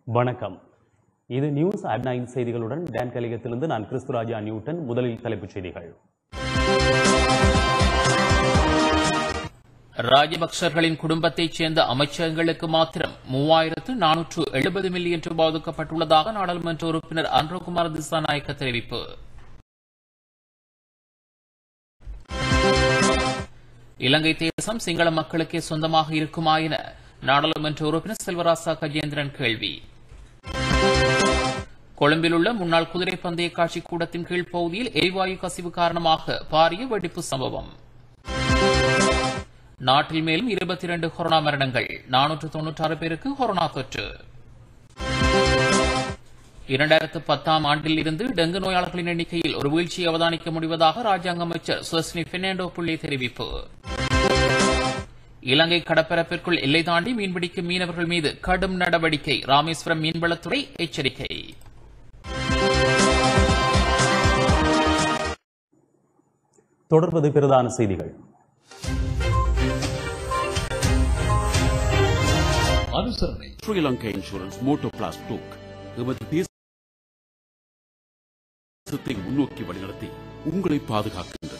வணக்கம் இது news at nine செய்திகளுடன் டேன் கலிகத்திலிருந்து நான் கிறிஸ்துராஜா நியூட்டன் முதலில் தலைப்புச் செய்திகள் ராஜபக்சர்களின் குடும்பத்தைச் சேர்ந்த அமைச்சகங்களுக்கு மாத்திரம் மூவாயிரத்து நானூற்று எழுபது மில்லியன் ரூபாய் ஒதுக்கப்பட்டுள்ளதாக நாடாளுமன்ற உறுப்பினர் அன்ரோகுமார் திசாநாயக்க தெரிவிப்பு இலங்கை தேசம் சிங்கள மக்களுக்கே சொந்தமாக இருக்குமா என நாடாளுமன்ற உறுப்பினர் செல்வராசா கஜேந்திரன் கேள்வி கொழும்பில் உள்ள முன்னாள் குதிரை பந்தய காட்சி கூடத்தின் கீழ் பகுதியில் எரிவாயு கசிவு காரணமாக பாரிய வெடிப்பு சம்பவம் நாட்டில் மேலும் இருபத்தி இரண்டு கொரோனா மரணங்கள் நானூற்று தொன்னூற்றாறு பேருக்கு கொரோனா தொற்று இரண்டாயிரத்து பத்தாம் ஆண்டில் இருந்து டெங்கு நோயாளர்களின் எண்ணிக்கையில் ஒரு வீழ்ச்சியை அவதானிக்க முடிவதாக ராஜாங்க அமைச்சர் சுவஸ்னி பெர்னாண்டோ புள்ளி தெரிவிப்பு இலங்கை கடற்பரப்பிற்குள் எல்லை தாண்டி மீன்பிடிக்கும் மீனவர்கள் மீது கடும் நடவடிக்கை ராமேஸ்வரம் மீன்வளத்துறை எச்சரிக்கை தொடர்வது பிரதான செய்திகள் அனுசரணை ஸ்ரீலங்கா இன்சூரன்ஸ் மோட்டோ பிளாஸ் டூக் எமது தேசத்தை முன்னோக்கி வழிநடத்தி உங்களை பாதுகாக்கின்றது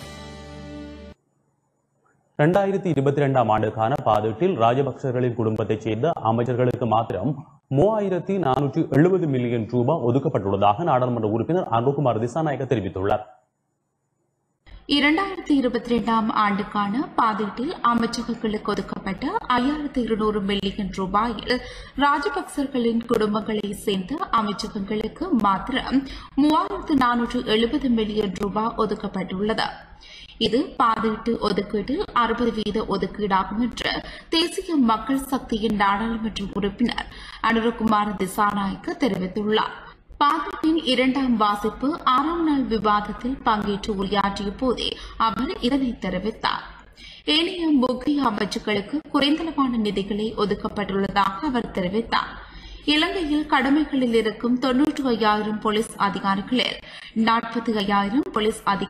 இரண்டாயிரத்தி இருபத்தி இரண்டாம் ஆண்டுக்கான பாதீட்டில் ராஜபக்சர்களின் குடும்பத்தைச் சேர்ந்த அமைச்சர்களுக்கு மாத்திரம் மூவாயிரத்தி நானூற்றி எழுபது மில்லியன் ரூபாய் ஒதுக்கப்பட்டுள்ளதாக நாடாளுமன்ற உறுப்பினர் அருண்குமார் திசாநாயக்க தெரிவித்துள்ளார் இரண்டாயிரத்தி இருபத்தி இரண்டாம் ஆண்டுக்கான பாதீட்டில் அமைச்சகங்களுக்கு ஒதுக்கப்பட்ட ஐயாயிரத்தி இருநூறு மில்லியன் ரூபாயில் ராஜபக்சர்களின் குடும்பங்களை சேர்ந்த அமைச்சகங்களுக்கு மாத்திரம் மூவாயிரத்து நானூற்று எழுபது மில்லியன் ரூபாய் ஒதுக்கப்பட்டுள்ளது இது பாதீட்டு ஒதுக்கீட்டில் அறுபது வீத ஒதுக்கீடாகும் என்று தேசிய மக்கள் சக்தியின் நாடாளுமன்ற உறுப்பினர் அனுரகுமார் திசாநாயக்க தெரிவித்துள்ளார் பாதத்தின் இரண்டாம் வாசிப்பு ஆறாம் நாள் விவாதத்தில் பங்கேற்று உரையாற்றிய போதே அவர் இதனை தெரிவித்தார் ஏனைய முக்கிய அமைச்சுக்களுக்கு குறைந்தளவான நிதிகளை ஒதுக்கப்பட்டுள்ளதாக அவர் தெரிவித்தார் இலங்கையில் கடமைகளில் இருக்கும் தொன்னூற்று ஐயாயிரம் போலீஸ் அதிகாரிகளில் நாற்பத்தி ஐயாயிரம் போலீஸ் அதிகாரி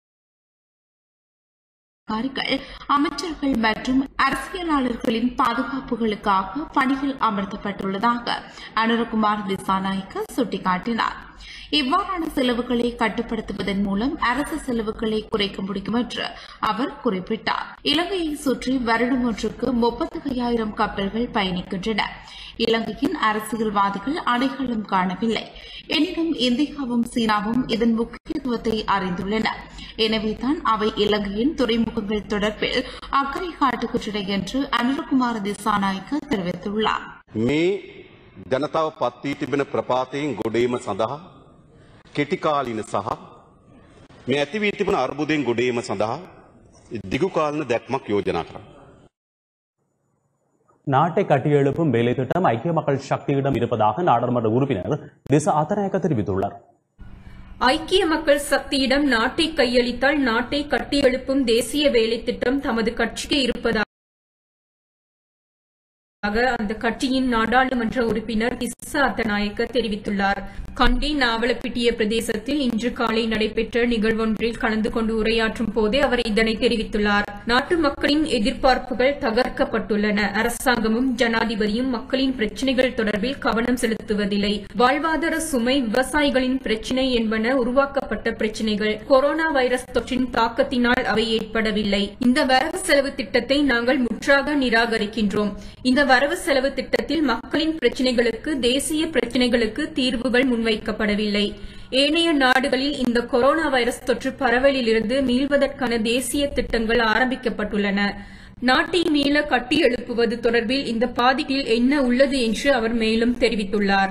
அதிகாரிகள் அமைச்சர்கள் மற்றும் அரசியலாளர்களின் பாதுகாப்புகளுக்காக பணியில் அமர்த்தப்பட்டுள்ளதாக அனுரகுமார் திசாநாயக்க சுட்டிக்காட்டினார் இவ்வாறான செலவுகளை கட்டுப்படுத்துவதன் மூலம் அரசு செலவுகளை குறைக்க முடியும் என்று அவர் குறிப்பிட்டார் இலங்கையை சுற்றி வருடம் ஒன்றுக்கு முப்பத்தி ஐயாயிரம் கப்பல்கள் பயணிக்கின்றன இலங்கையின் அரசியல்வாதிகள் அடையாளம் காணவில்லை எனினும் இந்தியாவும் சீனாவும் இதன் முக்கியத்துவத்தை அறிந்துள்ளன எனவேதான் அவை இலங்கையின் துறைமுகங்கள் தொடர்பில் அக்கறை காட்டுகின்றன என்று அனுரகுமார் திசாநாயக்க தெரிவித்துள்ளார் මේ ජනතාව පත්වී තිබෙන ප්‍රපාතයෙන් ගොඩේම සඳහා කෙටිකාලින සහ මේ ඇතිවී තිබෙන අර්බුදයෙන් ගොඩේම සඳහා දිගුකාලන දැක්මක් යෝජනා කර. நாட்டை கட்டியெழுப்பும் வேலை திட்டம் ஐக்கிய மக்கள் சக்தியிடம் இருப்பதாக நாடாளுமன்ற உறுப்பினர் திசா அத்தநாயக்க தெரிவித்துள்ளார் ஐக்கிய மக்கள் சக்தியிடம் நாட்டை கையளித்தால் நாட்டை கட்டியெழுப்பும் தேசிய வேலை திட்டம் தமது கட்சிக்கு இருப்பதாக அந்த கட்சியின் நாடாளுமன்ற உறுப்பினர் திஸ்ஸா அத்தநாயக்க தெரிவித்துள்ளார் கண்டி நாவலப்பிட்டிய பிரதேசத்தில் இன்று காலை நடைபெற்ற நிகழ்வொன்றில் கலந்து கொண்டு உரையாற்றும் போதே அவர் இதனை தெரிவித்துள்ளார் நாட்டு மக்களின் எதிர்பார்ப்புகள் தகர்க்கப்பட்டுள்ளன அரசாங்கமும் ஜனாதிபதியும் மக்களின் பிரச்சினைகள் தொடர்பில் கவனம் செலுத்துவதில்லை வாழ்வாதார சுமை விவசாயிகளின் பிரச்சினை என்பன உருவாக்கப்பட்ட பிரச்சினைகள் கொரோனா வைரஸ் தொற்றின் தாக்கத்தினால் அவை ஏற்படவில்லை இந்த வரவு செலவு திட்டத்தை நாங்கள் முற்றாக நிராகரிக்கின்றோம் இந்த வரவு செலவு திட்டத்தில் மக்களின் பிரச்சினைகளுக்கு தேசிய பிரச்சினைகளுக்கு தீர்வுகள் முன்வைக்கப்படவில்லை ஏனைய நாடுகளில் இந்த கொரோனா வைரஸ் தொற்று பரவலிலிருந்து மீள்வதற்கான தேசிய திட்டங்கள் ஆரம்பிக்கப்பட்டுள்ளன நாட்டை மீள கட்டியெழுப்புவது தொடர்பில் இந்த பாதிப்பில் என்ன உள்ளது என்று அவர் மேலும் தெரிவித்துள்ளார்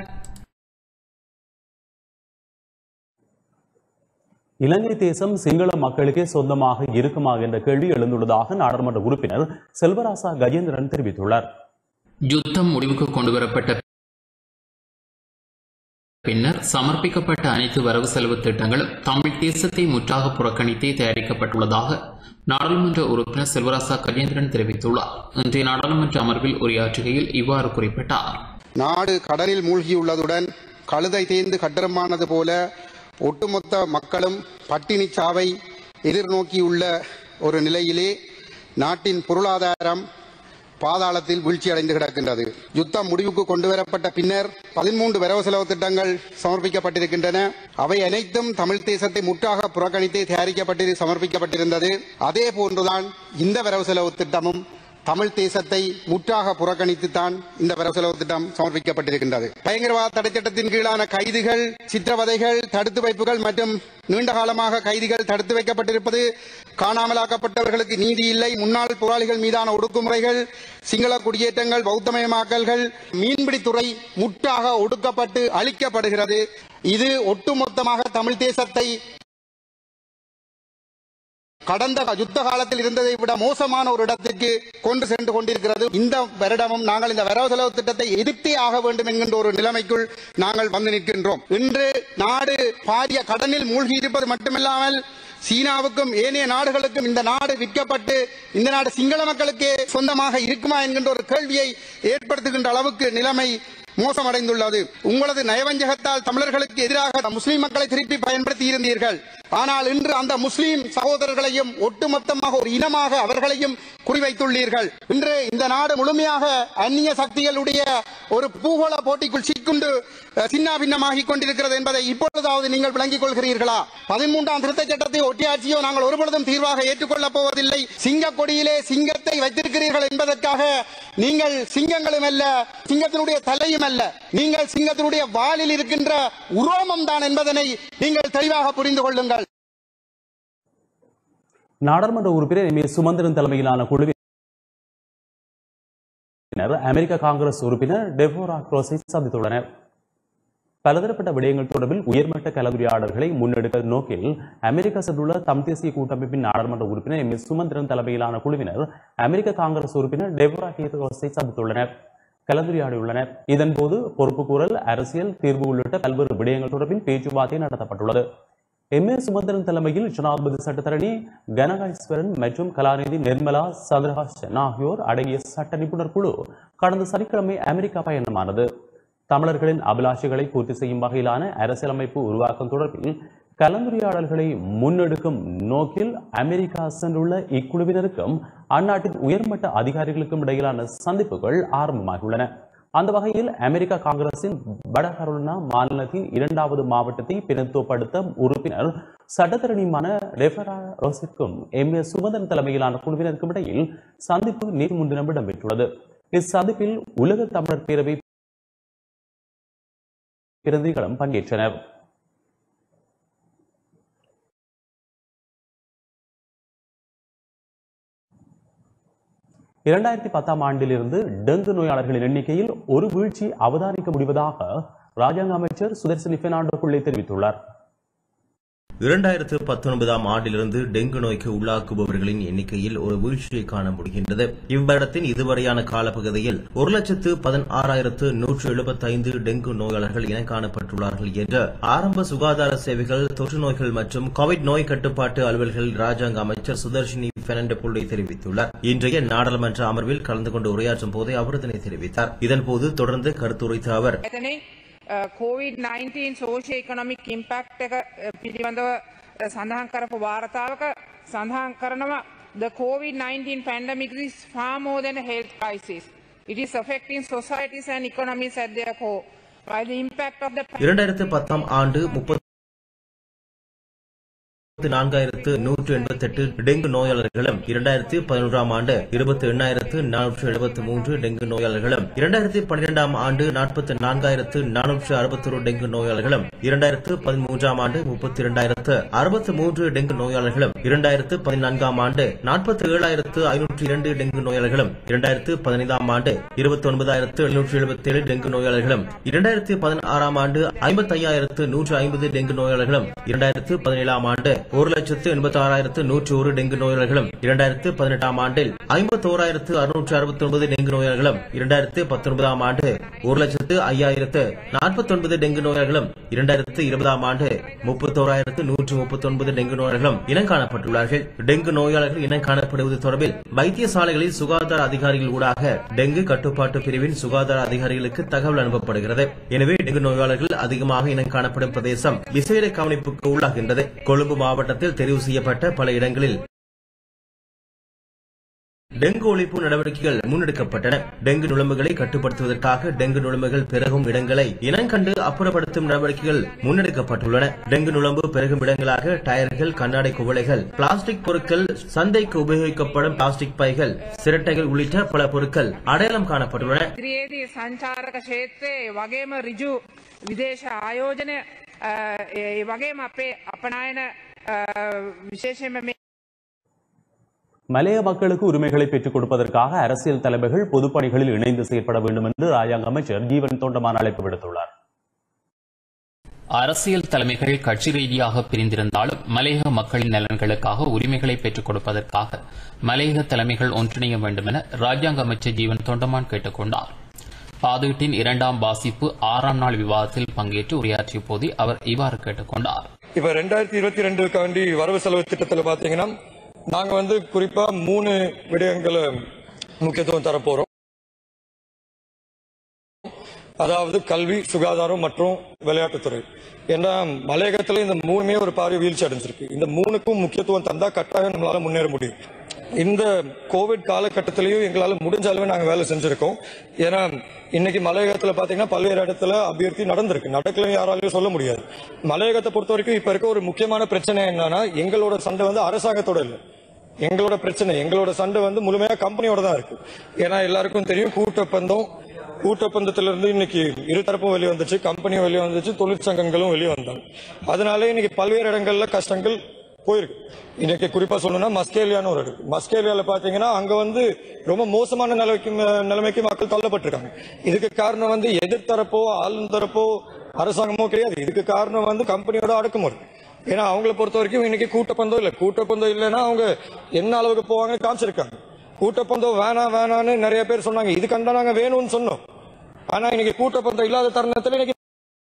இலங்கை தேசம் சிங்கள மக்களுக்கே சொந்தமாக இருக்குமா என்ற கேள்வி எழுந்துள்ளதாக நாடாளுமன்ற உறுப்பினர் செல்வராசா கஜேந்திரன் தெரிவித்துள்ளார் யுத்தம் முடிவுக்கு கொண்டுவரப்பட்ட பின்னர் சமர்ப்பிக்கப்பட்ட அனைத்து வரவு செலவு திட்டங்களும் தமிழ் தேசத்தை முற்றாக புறக்கணித்தே தயாரிக்கப்பட்டுள்ளதாக நாடாளுமன்ற உறுப்பினர் செல்வராசா கஜேந்திரன் தெரிவித்துள்ளார் இன்றைய நாடாளுமன்ற அமர்வில் உரையாற்றுகையில் இவ்வாறு குறிப்பிட்டார் நாடு கடலில் மூழ்கியுள்ளதுடன் கழுதை தேய்ந்து கட்டரமானது போல ஒட்டுமொத்த மக்களும் பட்டினி சாவை எதிர்நோக்கியுள்ள ஒரு நிலையிலே நாட்டின் பொருளாதாரம் பாதாளத்தில் வீழ்ச்சியடைந்து கிடக்கின்றது யுத்தம் முடிவுக்கு கொண்டுவரப்பட்ட பின்னர் பதிமூன்று வரவு செலவு திட்டங்கள் சமர்ப்பிக்கப்பட்டிருக்கின்றன அவை அனைத்தும் தமிழ் தேசத்தை முற்றாக புறக்கணித்து தயாரிக்கப்பட்டு சமர்ப்பிக்கப்பட்டிருந்தது அதே போன்றுதான் இந்த வரவு செலவு திட்டமும் தமிழ் தேசத்தை முற்றாக புறக்கணித்துத்தான் இந்த வரவு செலவு திட்டம் சமர்ப்பிக்கப்பட்டிருக்கின்றது பயங்கரவாத தடை சட்டத்தின் கீழான கைதுகள் சித்திரவதைகள் தடுத்து வைப்புகள் மற்றும் நீண்ட காலமாக கைதிகள் தடுத்து வைக்கப்பட்டிருப்பது காணாமலாக்கப்பட்டவர்களுக்கு நீதி இல்லை முன்னாள் போராளிகள் மீதான ஒடுக்குமுறைகள் சிங்கள குடியேற்றங்கள் பௌத்தமயமாக்கல்கள் மீன்பிடித்துறை முற்றாக ஒடுக்கப்பட்டு அழிக்கப்படுகிறது இது ஒட்டுமொத்தமாக தமிழ் தேசத்தை கடந்த யுத்த காலத்தில் இருந்ததை விட மோசமான ஒரு இடத்திற்கு கொண்டு சென்று கொண்டிருக்கிறது இந்த வருடமும் நாங்கள் இந்த வரவு செலவு திட்டத்தை எதிர்த்தே ஆக வேண்டும் என்கின்ற ஒரு நிலைமைக்குள் நாங்கள் வந்து நிற்கின்றோம் இன்று நாடு பாரிய கடனில் மூழ்கி இருப்பது மட்டுமில்லாமல் சீனாவுக்கும் ஏனைய நாடுகளுக்கும் இந்த நாடு விற்கப்பட்டு இந்த நாடு சிங்கள மக்களுக்கே சொந்தமாக இருக்குமா என்கின்ற ஒரு கேள்வியை ஏற்படுத்துகின்ற அளவுக்கு நிலைமை மோசமடைந்துள்ளது உங்களது நயவஞ்சகத்தால் தமிழர்களுக்கு எதிராக முஸ்லிம் மக்களை திருப்பி பயன்படுத்தி இருந்தீர்கள் ஆனால் இன்று அந்த முஸ்லிம் சகோதரர்களையும் ஒட்டுமொத்தமாக ஒரு இனமாக அவர்களையும் குறிவைத்துள்ளீர்கள் இன்று இந்த நாடு முழுமையாக அந்நிய சக்திகளுடைய ஒரு பூகோள போட்டிக்குள் சிக்குண்டு அஹ், சின்னாபின்னமாகிக் கொண்டிருக்கிறது என்பதை இப்பொழுதாவது நீங்கள் விளங்கிக் கொள்கிறீர்களா பதிமூன்றாம் திருத்தச் சட்டத்தை ஒட்டியாட்சியோ நாங்கள் ஒருபொழுதும் தீர்வாக ஏற்றுக்கொள்ளப் போவதில்லை சிங்க கொடியிலே சிங்கத்தை வைத்திருக்கிறீர்கள் என்பதற்காக நீங்கள் சிங்கங்களும் அல்ல சிங்கத்தினுடைய தலையும் அல்ல நீங்கள் சிங்கத்தினுடைய வாலில் இருக்கின்ற உரோமம் தான் என்பதனை நீங்கள் தெளிவாக புரிந்து கொள்ளுங்கள் நாடாளுமன்ற உறுப்பினர் எம் ஏ சுமந்திரன் தலைமையிலான குழுவினர் அமெரிக்க காங்கிரஸ் உறுப்பினர் டெபோரா க்ரோஸை சந்தித்துள்ளனர் பலதரப்பட்ட விடயங்கள் தொடர்பில் உயர்மட்ட கலந்துரையாடல்களை முன்னெடுக்க நோக்கில் அமெரிக்கா சென்றுள்ள தமிழ் தேசிய கூட்டமைப்பின் நாடாளுமன்ற உறுப்பினர் எம் எஸ் சுமந்திரன் தலைமையிலான குழுவினர் அமெரிக்க காங்கிரஸ் உறுப்பினர் டெபோரா க்ரோஸை சந்தித்துள்ளனர் கலந்துரையாடியுள்ளனர் இதன்போது பொறுப்புக்கூறல் அரசியல் தீர்வு உள்ளிட்ட பல்வேறு விடயங்கள் தொடர்பில் பேச்சுவார்த்தை நடத்தப்பட்டுள்ளது எம் ஏ சுமந்திரன் தலைமையில் ஜனாதிபதி சட்டத்தரணி கனகாஸ்வரன் மற்றும் கலாநிதி நிர்மலா சந்திரஹாசன் ஆகியோர் அடங்கிய சட்ட நிபுணர் குழு கடந்த சனிக்கிழமை அமெரிக்கா பயணமானது தமிழர்களின் அபிலாஷைகளை பூர்த்தி செய்யும் வகையிலான அரசியலமைப்பு உருவாக்கம் தொடர்பில் கலந்துரையாடல்களை முன்னெடுக்கும் நோக்கில் அமெரிக்கா சென்றுள்ள இக்குழுவினருக்கும் அந்நாட்டின் உயர்மட்ட அதிகாரிகளுக்கும் இடையிலான சந்திப்புகள் ஆரம்பமாகியுள்ளன அந்த வகையில் அமெரிக்கா காங்கிரசின் வட கரோலினா மாநிலத்தின் இரண்டாவது மாவட்டத்தை பிரதித்துவப்படுத்த உறுப்பினர் சட்டத்தரணியுமான ரெஃபரா ரோசிற்கும் எம் ஏ சுமந்திரன் தலைமையிலான குழுவினருக்கும் இடையில் சந்திப்பு நேற்று முன்தினம் இடம்பெற்றுள்ளது இச்சந்திப்பில் உலக தமிழர் பேரவை பிரதிகளும் பங்கேற்றனர் இரண்டாயிரத்தி பத்தாம் ஆண்டிலிருந்து டெங்கு நோயாளர்களின் எண்ணிக்கையில் ஒரு வீழ்ச்சி அவதானிக்க முடிவதாக ராஜாங்க அமைச்சர் சுதர்சனி பெர்னாண்டோ பிள்ளை தெரிவித்துள்ளார் இரண்டாயிரத்து பத்தொன்பதாம் ஆண்டிலிருந்து டெங்கு நோய்க்கு உள்ளாக்குபவர்களின் எண்ணிக்கையில் ஒரு வீழ்ச்சியை காண முடிகின்றது இவ்வருடத்தின் இதுவரையான காலப்பகுதியில் ஒரு லட்சத்து பதினாறாயிரத்து நூற்று எழுபத்தைந்து டெங்கு நோயாளர்கள் இனம் காணப்பட்டுள்ளார்கள் என்று ஆரம்ப சுகாதார சேவைகள் தொற்று நோய்கள் மற்றும் கோவிட் நோய் கட்டுப்பாட்டு அலுவல்கள் ராஜாங்க அமைச்சர் சுதர்ஷினி பெர்னாண்டோ புள்ளை தெரிவித்துள்ளார் இன்றைய நாடாளுமன்ற அமர்வில் கலந்து கொண்டு உரையாற்றும் போதே அவர் இதனை தெரிவித்தார் இதன்போது தொடர்ந்து கருத்துரைத்த அவர் එතනින් COVID-19 සෝෂය ඉකොනොමික් ඉම්පැක්් එක අ, පිළිබඳව අ, සඳහන් කරපු වාර්තාවක සඳහන් කරනවා the COVID-19 pandemic is far more than a health crisis. It is affecting societies and economies at their core. While the impact of the இரண்டாயிரத்து பத்தாம் ஆண்டு முப்பத்தி நான்காயிரத்து நூற்று எண்பத்தெட்டு டெங்கு நோயாளர்களும் இரண்டாயிரத்தி பதினொன்றாம் ஆண்டு இருபத்தி எண்ணாயிரத்து நானூற்று எழுபத்தி மூன்று டெங்கு நோயாளர்களும் இரண்டாயிரத்தி பன்னிரெண்டாம் ஆண்டு நாற்பத்தி நான்காயிரத்து நானூற்று அறுபத்தொரு டெங்கு நோயாளர்களும் இரண்டாயிரத்து பதிமூன்றாம் ஆண்டு முப்பத்தி இரண்டாயிரத்து அறுபத்தி மூன்று டெங்கு நோயாளர்களும் இரண்டாயிரத்து பதினான்காம் ஆண்டு நாற்பத்தி ஏழாயிரத்து ஐநூற்று இரண்டு டெங்கு நோயாளர்களும் இரண்டாயிரத்து பதினைந்தாம் ஆண்டு இருபத்தி ஒன்பதாயிரத்து எழுநூற்று எழுபத்தி ஏழு டெங்கு நோயாளர்களும் இரண்டாயிரத்து பதினாறாம் ஆண்டு ஐம்பத்தி ஐயாயிரத்து நூற்று ஐம்பது டெங்கு நோயாளர்களும் இரண்டாயிரத்து பதினேழாம் ஆண்டு ஒரு லட்சத்து எண்பத்தி ஆறாயிரத்து நூற்று ஒரு டெங்கு நோயாளர்களும் இரண்டாயிரத்து பதினெட்டாம் ஆண்டில் ஐம்பத்தோராயிரத்து அறுநூற்று அறுபத்தி ஒன்பது டெங்கு நோயாளர்களும் இரண்டாயிரத்து பத்தொன்பதாம் ஆண்டு ஒரு லட்சத்து ஐயாயிரத்து நாற்பத்தி ஒன்பது டெங்கு நோயாளர்களும் இரண்டாயிரத்து இருபதாம் ஆண்டு முப்பத்தோராயிரத்து நூற்று முப்பத்தி ஒன்பது டெங்கு நோயாளர்களும் இனம் காணப்பட்டுள்ளார்கள் டெங்கு நோயாளர்கள் இனம் காணப்படுவது தொடர்பில் வைத்தியசாலைகளில் சுகாதார அதிகாரிகள் ஊடாக டெங்கு கட்டுப்பாட்டு பிரிவின் சுகாதார அதிகாரிகளுக்கு தகவல் அனுப்பப்படுகிறது எனவே டெங்கு நோயாளர்கள் அதிகமாக இனம் காணப்படும் பிரதேசம் விசேட கவனிப்புக்கு உள்ளாகின்றது கொழும்பு மாவட்டத்தில் தெரிவு செய்யப்பட்ட பல இடங்களில் டெங்கு ஒழிப்பு நடவடிக்கைகள் முன்னெடுக்கப்பட்டன டெங்கு நுழம்புகளை கட்டுப்படுத்துவதற்காக டெங்கு நுழம்புகள் பெருகும் இடங்களை இனங்கண்டு அப்புறப்படுத்தும் நடவடிக்கைகள் முன்னெடுக்கப்பட்டுள்ளன டெங்கு நுழம்பு பெருகும் இடங்களாக டயர்கள் கண்ணாடி குவளைகள் பிளாஸ்டிக் பொருட்கள் சந்தைக்கு உபயோகிக்கப்படும் பிளாஸ்டிக் பைகள் சிரட்டைகள் உள்ளிட்ட பல பொருட்கள் அடையாளம் காணப்பட்டுள்ளன ඉදිරියේදී සංචාරක ක්ෂේත්‍රයේ වගේම රිජු විදේශ ආයෝජනය අ, ඒ වගේම අපේ අපනායන අ, විශේෂයෙන්ම මේ மலைய மக்களுக்கு உரிமைகளை பெற்றுக் கொடுப்பதற்காக அரசியல் தலைவர்கள் பொதுப்பணிகளில் இணைந்து செயற்பட வேண்டும் என்று ராஜாங்க அமைச்சர் ஜீவன் தொண்டமான் அழைப்பு விடுத்துள்ளார் அரசியல் தலைமைகள் கட்சி ரீதியாக பிரிந்திருந்தாலும் மலையக மக்களின் நலன்களுக்காக உரிமைகளை பெற்றுக் கொடுப்பதற்காக மலையக தலைமைகள் ஒன்றிணைய வேண்டும் என ராஜாங்க அமைச்சர் ஜீவன் தொண்டமான் கேட்டுக் கொண்டார் பாதீட்டின் இரண்டாம் வாசிப்பு ஆறாம் நாள் விவாதத்தில் பங்கேற்று உரையாற்றிய போதே அவர் இவ்வாறு கேட்டுக் கொண்டார் இப்ப ரெண்டாயிரத்தி இருபத்தி ரெண்டுக்காண்டி வரவு செலவு திட்டத்துல பாத்தீங்கன்னா நாங்க வந்து குறிப்பா மூணு விடயங்களை முக்கியத்துவம் தர போறோம் அதாவது கல்வி சுகாதாரம் மற்றும் விளையாட்டுத்துறை ஏன்னா மலையகத்துல இந்த மூணுமே ஒரு பாரிய வீழ்ச்சி அடைஞ்சிருக்கு இந்த மூணுக்கும் முக்கியத்துவம் தந்தா கட்டாயம் நம்மளால முன்னேற முடியும் இந்த கோவிட் காலகட்டத்திலையும் எங்களால முடிஞ்ச அளவு நாங்க வேலை செஞ்சிருக்கோம் ஏன்னா இன்னைக்கு மலையகத்துல பாத்தீங்கன்னா பல்வேறு இடத்துல அபிவிருத்தி நடந்திருக்கு நடக்கலன்னு யாராலையும் சொல்ல முடியாது மலையகத்தை பொறுத்த வரைக்கும் இப்ப இருக்க ஒரு முக்கியமான பிரச்சனை என்னன்னா எங்களோட சண்டை வந்து அரசாங்கத்தோட இல்லை எங்களோட பிரச்சனை எங்களோட சண்டை வந்து முழுமையா கம்பெனியோட தான் இருக்கு ஏன்னா எல்லாருக்கும் தெரியும் கூட்டப்பந்தம் கூட்டப்பந்தத்துல இருந்து இன்னைக்கு இருதரப்பும் வெளியே வந்துச்சு கம்பெனியும் வெளியே வந்துச்சு தொழிற்சங்கங்களும் வெளியே வந்தாங்க அதனால இன்னைக்கு பல்வேறு இடங்கள்ல கஷ்டங்கள் போயிருக்கு இன்னைக்கு குறிப்பா சொல்லணும்னா மஸ்கேலியான்னு ஒரு இருக்கு மஸ்கேலியால பாத்தீங்கன்னா அங்க வந்து ரொம்ப மோசமான நிலைமைக்கு நிலைமைக்கு மக்கள் தள்ளப்பட்டிருக்காங்க இதுக்கு காரணம் வந்து எதிர்த்தரப்போ ஆளுந்தரப்போ அரசாங்கமோ கிடையாது இதுக்கு காரணம் வந்து கம்பெனியோட அடக்குமுறை ஏன்னா அவங்கள பொறுத்த வரைக்கும் இன்னைக்கு கூட்டப்பந்தம் இல்லை கூட்டப்பந்தம் இல்லைன்னா அவங்க என்ன அளவுக்கு போவாங்க காமிச்சிருக்காங்க கூட்டப்பந்தம் வேணாம் வேணான்னு நிறைய பேர் சொன்னாங்க இது கண்டா நாங்க வேணும்னு சொன்னோம் ஆனா இன்னைக்கு கூட்டப்பந்தம் இல்லாத தருணத்துல இன்னைக்கு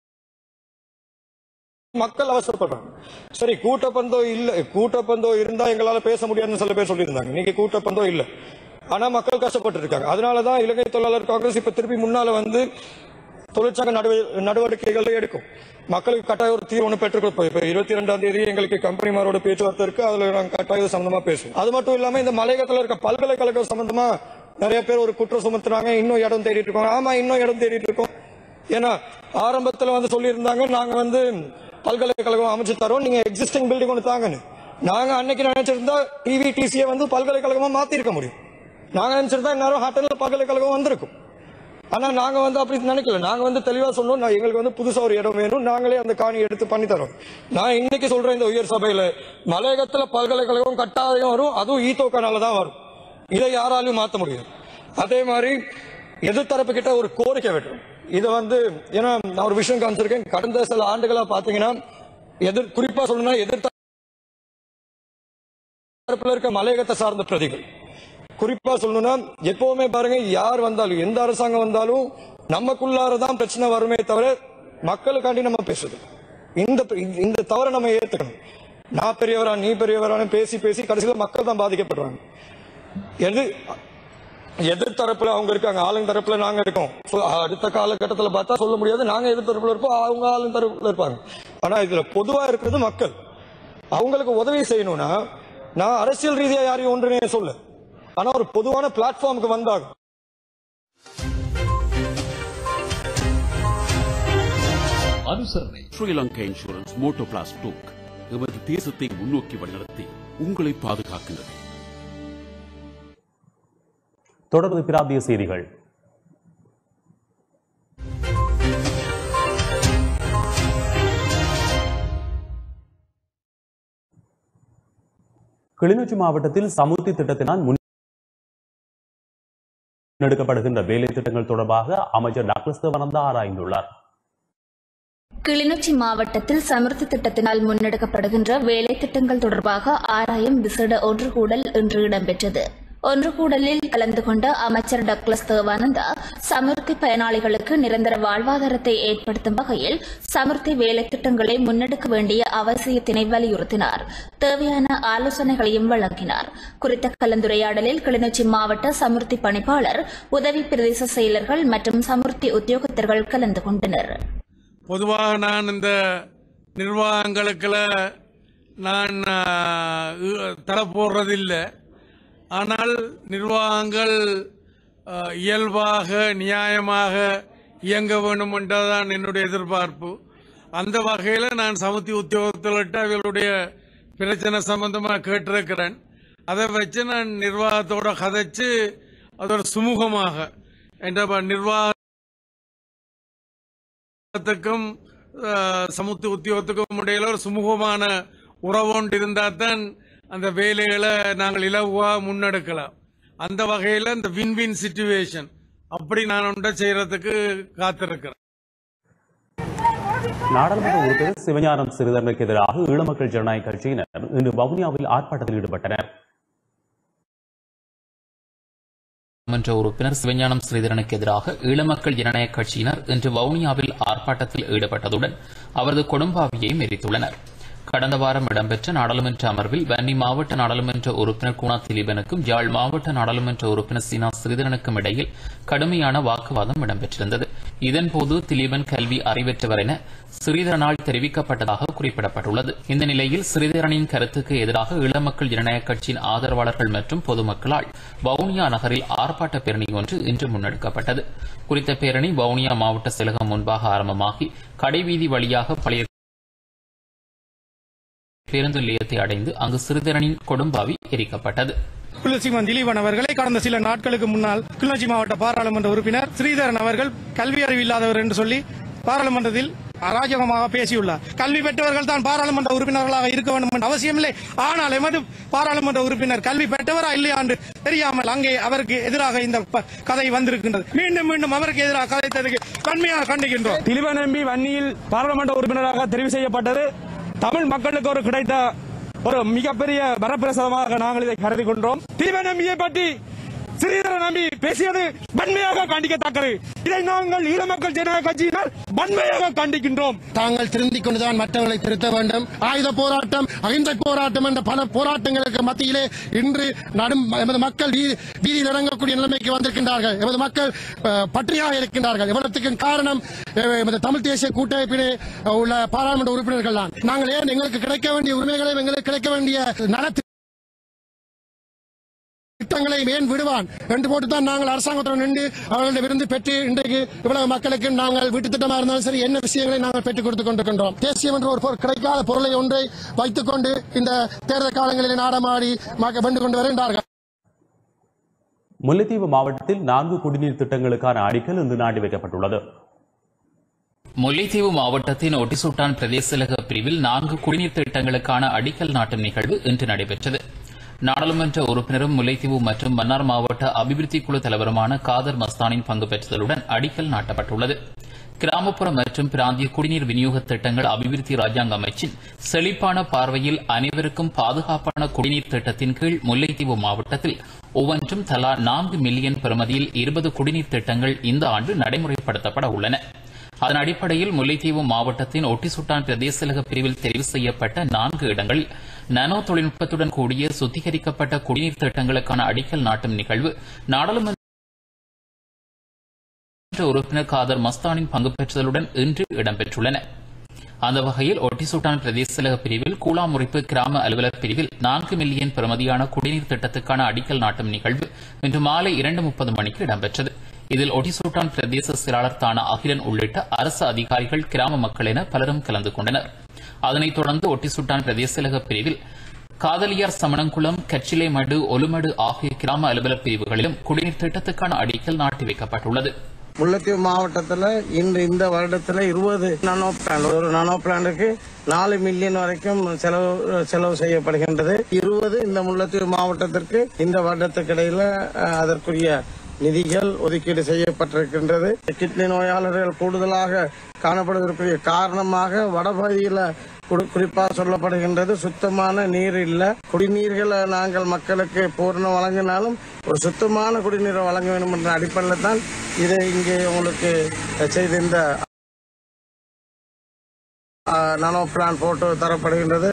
மக்கள் அவசரப்படுறாங்க சரி கூட்டப்பந்தம் இல்ல கூட்டப்பந்தம் இருந்தா எங்களால பேச முடியாதுன்னு சில பேர் சொல்லியிருந்தாங்க இன்னைக்கு கூட்டப்பந்தம் இல்ல ஆனா மக்கள் கஷ்டப்பட்டு இருக்காங்க அதனாலதான் இலங்கை தொழிலாளர் காங்கிரஸ் இப்ப திருப்பி முன்னால வந்து தொழிற்சங்க நடவ- நடவடிக்கைகளை எடுக்கும் மக்களுக்கு கட்டாய ஒரு தீர்வு ஒன்று பெற்றுக் கொடுப்போம் இப்ப இருபத்தி ரெண்டாம் தேதி எங்களுக்கு கம்பெனிமாரோட பேச்சுவார்த்தை இருக்கு அதுல நாங்க கட்டாயம் இது சம்பந்தமா பேசுவோம் அது மட்டும் இல்லாம இந்த மலையகத்துல இருக்க பல்கலைக்கழகம் சம்பந்தமா நிறைய பேர் ஒரு குற்றம் சுமத்துறாங்க இன்னும் இடம் தேடிட்டு இருக்கோம் ஆமா இன்னும் இடம் தேடிட்டு இருக்கோம் ஏன்னா ஆரம்பத்துல வந்து சொல்லியிருந்தாங்க நாங்க வந்து பல்கலைக்கழகம் அமைச்சு தரோம் நீங்க எக்ஸிஸ்டிங் பில்டிங் ஒன்று தாங்கன்னு நாங்க அன்னைக்கு நினைச்சிருந்தா டிவிடிசியை வந்து பல்கலைக்கழகமா மாத்தி இருக்க முடியும் நாங்க நினைச்சிருந்தா நேரம் ஹாட்டல்ல பல்கலைக்கழகம் வந்திருக்கும் ஆனா நாங்க வந்து அப்படி நினைக்கல நாங்க வந்து தெளிவா சொன்னோம் நான் எங்களுக்கு வந்து புதுசா ஒரு இடம் வேணும் நாங்களே அந்த காணி எடுத்து பண்ணி தரோம் நான் இன்னைக்கு சொல்றேன் இந்த உயர் சபையில மலையகத்துல பல்கலைக்கழகம் கட்டாயம் வரும் அதுவும் ஈத்தோக்கனால தான் வரும் இதை யாராலையும் மாத்த முடியாது அதே மாதிரி எதிர்த்தரப்பு கிட்ட ஒரு கோரிக்கை வெட்டும் இதை வந்து ஏன்னா நான் ஒரு விஷயம் காமிச்சிருக்கேன் கடந்த சில ஆண்டுகளா பாத்தீங்கன்னா எதிர் குறிப்பா சொல்லணும்னா எதிர்த்தரப்புல இருக்க மலையகத்தை சார்ந்த பிரதிகள் குறிப்பா சொல்லணும்னா எப்பவுமே பாருங்க யார் வந்தாலும் எந்த அரசாங்கம் வந்தாலும் நமக்குள்ளாரதான் பிரச்சனை வருமே தவிர மக்களுக்காண்டி நம்ம பேசுறது இந்த இந்த தவறை நம்ம ஏத்துக்கணும் நான் பெரியவரா நீ பெரியவரான்னு பேசி பேசி கடைசியில மக்கள் தான் பாதிக்கப்படுறாங்க எது எதிர்த்தரப்புல அவங்க இருக்காங்க ஆளுங்க தரப்புல நாங்க இருக்கோம் So, அடுத்த காலகட்டத்துல பார்த்தா சொல்ல முடியாது நாங்க எதிர்த்தரப்புல இருப்போம் அவங்க ஆளுங்க தரப்புல இருப்பாங்க ஆனா இதுல பொதுவா இருக்கிறது மக்கள் அவங்களுக்கு உதவி செய்யணும்னா நான் அரசியல் ரீதியா யாரையும் ஒன்றுனே சொல்ல ஆனா ஒரு பொதுவான பிளாட்ஃபார்முக்கு வந்தாகும் அனுசரணை ஸ்ரீலங்கா இன்சூரன்ஸ் மோட்டோ பிளாஸ் டூக் எமது தேசத்தை முன்னோக்கி வழிநடத்தி உங்களை பாதுகாக்கின்றது தொடர்ந்து பிராந்திய செய்திகள் கிளிநொச்சி மாவட்டத்தில் சமுர்த்தி திட்டத்தினால் முன்னெடுக்கப்படுகின்ற வேலை திட்டங்கள் தொடர்பாக அமைச்சர் டாக்டர் சிவனந்தா ஆராய்ந்துள்ளார் கிளிநொச்சி மாவட்டத்தில் சமிர்த்தி திட்டத்தினால் முன்னெடுக்கப்படுகின்ற வேலை திட்டங்கள் தொடர்பாக ஆராயும் விசேட ஒன்று கூடல் இன்று இடம்பெற்றது ஒன்று கூடலில் கலந்து கொண்ட அமைச்சர் டக்ளஸ் தேவானந்தா சமிர்த்தி பயனாளிகளுக்கு நிரந்தர வாழ்வாதாரத்தை ஏற்படுத்தும் வகையில் சமிர்த்தி வேலை திட்டங்களை முன்னெடுக்க வேண்டிய அவசியத்தினை வலியுறுத்தினார் தேவையான ஆலோசனைகளையும் வழங்கினார் குறித்த கலந்துரையாடலில் கிளிநொச்சி மாவட்ட சமிர்த்தி பணிப்பாளர் உதவி பிரதேச செயலர்கள் மற்றும் சமிர்த்தி உத்தியோகத்தர்கள் கலந்து கொண்டனர் பொதுவாக நான் இந்த நிர்வாகங்களுக்குள்ள நான் தலை போடுறதில்லை ஆனால் நிர்வாகங்கள் அஹ், இயல்பாக நியாயமாக இயங்க வேண்டும் என்றதான் என்னுடைய எதிர்பார்ப்பு அந்த வகையில் நான் சமுத்தி உத்தியோகத்திலிட்ட அவர்களுடைய பிரச்சனை சம்பந்தமாக கேட்டிருக்கிறேன் அதை வச்சு நான் நிர்வாகத்தோட கதைச்சு அதோட சுமூகமாக என்ற நிர்வாகத்துக்கும் அஹ், சமுத்தி உத்தியோகத்துக்கும் இடையில ஒரு சுமூகமான உறவு ஒன்று இருந்தால் தான் அந்த வேலைகளை நாங்கள் இலகுவாக முன்னெடுக்கலாம் அந்த வகையில் இந்த வின் வின் சுச்சுவேஷன் அப்படி நான் ஒன்றை செய்யறதுக்கு காத்திருக்கிறேன் நாடாளுமன்ற உறுப்பினர் சிவஞானம் சிறிதரனுக்கு எதிராக ஈழமக்கள் ஜனநாயக கட்சியினர் இன்று வவுனியாவில் ஆர்ப்பாட்டத்தில் ஈடுபட்டனர் மன்ற உறுப்பினர் சிவஞானம் ஸ்ரீதரனுக்கு எதிராக ஈழமக்கள் ஜனநாயக கட்சியினர் இன்று வவுனியாவில் ஆர்ப்பாட்டத்தில் ஈடுபட்டதுடன் அவரது கொடும்பாவியையும் எரித்துள்ளனர் கடந்த வாரம் இடம்பெற்ற நாடாளுமன்ற அமர்வில் வன்னி மாவட்ட நாடாளுமன்ற உறுப்பினர் குணா திலீபனுக்கும் யாழ் மாவட்ட நாடாளுமன்ற உறுப்பினர் சீனா ஸ்ரீதரனுக்கும் இடையில் கடுமையான வாக்குவாதம் இடம்பெற்றிருந்தது இதன்போது திலீபன் கல்வி அறிவற்றவர் என ஸ்ரீதரனால் தெரிவிக்கப்பட்டதாக குறிப்பிடப்பட்டுள்ளது இந்த நிலையில் ஸ்ரீதரனின் கருத்துக்கு எதிராக ஈழமக்கள் ஜனநாயக கட்சியின் ஆதரவாளர்கள் மற்றும் பொதுமக்களால் வவுனியா நகரில் ஆர்ப்பாட்ட பேரணி ஒன்று இன்று முன்னெடுக்கப்பட்டது குறித்த பேரணி வவுனியா மாவட்ட செயலகம் முன்பாக ஆரம்பமாகி கடைவீதி வழியாக பழைய பேருந்து நிலையத்தை அடைந்து அங்கு சிறுதரனின் கொடும்பாவி எரிக்கப்பட்டது குலசிமன் திலீபன் அவர்களை கடந்த சில நாட்களுக்கு முன்னால் கிளிநொச்சி மாவட்ட பாராளுமன்ற உறுப்பினர் ஸ்ரீதரன் அவர்கள் கல்வி அறிவு இல்லாதவர் என்று சொல்லி பாராளுமன்றத்தில் அராஜகமாக பேசியுள்ளார் கல்வி பெற்றவர்கள் தான் பாராளுமன்ற உறுப்பினர்களாக இருக்க வேண்டும் என்ற அவசியமில்லை ஆனால் எமது பாராளுமன்ற உறுப்பினர் கல்வி பெற்றவரா இல்லையா என்று தெரியாமல் அங்கே அவருக்கு எதிராக இந்த ப- கதை வந்திருக்கின்றது மீண்டும் மீண்டும் அவருக்கு எதிராக கதைத்ததுக்கு வன்மையாக கண்டிக்கின்றோம் திலீபன் எம்பி வன்னியில் பாராளுமன்ற உறுப்பினராக தெரிவு செய்யப்பட்டது தமிழ் மக்களுக்கு ஒரு கிடைத்த ஒரு மிகப்பெரிய வரப்பிரசாதமாக நாங்கள் இதை கருதி கொண்டோம் திலீபன் எம்பியை பற்றி ஸ்ரீதரன் நம்பி பேசியது வன்மையாக கண்டிக்கத்தக்கது இதை நாங்கள் ஈழ மக்கள் ஜனநாயக கட்சியினர் வன்மையாக கண்டிக்கின்றோம் தாங்கள் திருந்திக் கொண்டுதான் மற்றவர்களை திருத்த வேண்டும் ஆயுத போராட்டம் அகிம்சை போராட்டம் என்ற பல போராட்டங்களுக்கு மத்தியிலே இன்று நடும் எமது மக்கள் வீ- வீதியில் இறங்கக்கூடிய நிலைமைக்கு வந்திருக்கின்றார்கள் எமது மக்கள் அஹ், பட்டினியாக இருக்கின்றார்கள் இவ்வளத்துக்கு காரணம் அஹ், எமது தமிழ் தேசிய கூட்டமைப்பிலே அஹ், உள்ள பாராளுமன்ற உறுப்பினர்கள் தான் நாங்கள் ஏன் எங்களுக்கு கிடைக்க வேண்டிய உரிமைகளை எங்களுக்கு கிடைக்க வேண்டிய நல திட்டங்களை ஏன் விடுவான் என்று போட்டுதான் நாங்கள் அரசாங்கத்துடன் நின்று அவர்களிடமிருந்து பெற்று இன்றைக்கு இவ்வளவு மக்களுக்கு நாங்கள் வீட்டு திட்டமாக இருந்தாலும் சரி என்ன விஷயங்களை நாங்கள் பெற்றுக் கொடுத்துக் கொண்டிருக்கின்றோம் தேசியம் என்ற ஒரு பொருள் கிடைக்காத பொருளை ஒன்றை வைத்துக் கொண்டு இந்த தேர்தல் காலங்களில் நாடமாடி மக்க- வென்று கொண்டு வருகின்றார்கள் முல்லைத்தீவு மாவட்டத்தில் நான்கு குடிநீர் திட்டங்களுக்கான அடிக்கல் இன்று நாட்டி வைக்கப்பட்டுள்ளது முல்லைத்தீவு மாவட்டத்தின் ஒட்டிசுட்டான் பிரதேச செயலக பிரிவில் நான்கு குடிநீர் திட்டங்களுக்கான அடிக்கல் நாட்டும் நிகழ்வு இன்று நடைபெற்றது நாடாளுமன்ற உறுப்பினரும் முல்லைத்தீவு மற்றும் மன்னார் மாவட்ட அபிவிருத்தி குழு தலைவருமான காதர் மஸ்தானின் பங்கு பெற்றதுடன் அடிக்கல் நாட்டப்பட்டுள்ளது கிராமப்புற மற்றும் பிராந்திய குடிநீர் விநியோக திட்டங்கள் அபிவிருத்தி ராஜாங்க அமைச்சின் செழிப்பான பார்வையில் அனைவருக்கும் பாதுகாப்பான குடிநீர் திட்டத்தின் கீழ் முல்லைத்தீவு மாவட்டத்தில் ஒவ்வொன்றும் தலா நான்கு மில்லியன் பெறுமதியில் இருபது குடிநீர் திட்டங்கள் இந்த ஆண்டு நடைமுறைப்படுத்தப்பட உள்ளன அதன் அடிப்படையில் முல்லைத்தீவு மாவட்டத்தின் ஒட்டிசுட்டான் பிரதேச செயலக பிரிவில் தெரிவு செய்யப்பட்ட நான்கு இடங்களில் நானோ தொழில்நுட்பத்துடன் கூடிய சுத்திகரிக்கப்பட்ட குடிநீர் திட்டங்களுக்கான அடிக்கல் நாட்டும் நிகழ்வு நாடாளுமன்ற உறுப்பினர் காதர் மஸ்தானின் பங்கு பெற்றுதலுடன் இன்று இடம்பெற்றுள்ளன அந்த வகையில் ஒட்டிசுட்டான் பிரதேச செயலக பிரிவில் கூலாமுறிப்பு கிராம அலுவலர் பிரிவில் நான்கு மில்லியன் பெறுமதியான குடிநீர் திட்டத்துக்கான அடிக்கல் நாட்டும் நிகழ்வு இன்று மாலை இரண்டு முப்பது மணிக்கு இடம்பெற்றது இதில் ஒடிசூட்டான் பிரதேச செயலாளர் தான அகிலன் உள்ளிட்ட அரசு அதிகாரிகள் கிராம மக்கள் என பலரும் கலந்து கொண்டனர் அதனைத் தொடர்ந்து ஒட்டிசுட்டான் பிரதேச செயலக பிரிவில் காதலியார் சமணங்குளம் கச்சிலை மடு ஒலுமடு ஆகிய கிராம அலுவலர் பிரிவுகளிலும் குடிநீர் திட்டத்துக்கான அடிக்கல் நாட்டி வைக்கப்பட்டுள்ளது முல்லைத்தீவு மாவட்டத்தில் இன்று இந்த வருடத்தில் இருபது நானோ பிளான் ஒரு நானோ பிளானுக்கு நாலு மில்லியன் வரைக்கும் செலவு செலவு செய்யப்படுகின்றது இருபது இந்த முல்லைத்தீவு மாவட்டத்திற்கு இந்த வருடத்துக்கு இடையில அஹ், அதற்குரிய நிதிகள் ஒதுக்கீடு செய்யப்பட்டிருக்கின்றது கிட்னி நோயாளர்கள் கூடுதலாக காணப்படுவதற்குரிய காரணமாக வடபகுதியில் குறி- குறிப்பாக சொல்லப்படுகின்றது சுத்தமான நீர் இல்ல குடிநீர்களை நாங்கள் மக்களுக்கு பூர்ணம் வழங்கினாலும் ஒரு சுத்தமான குடிநீரை வழங்க வேண்டும் என்ற அடிப்படையில் தான் இதை இங்கே உங்களுக்கு செய்த இந்த நானோ பிளான் போட்டு தரப்படுகின்றது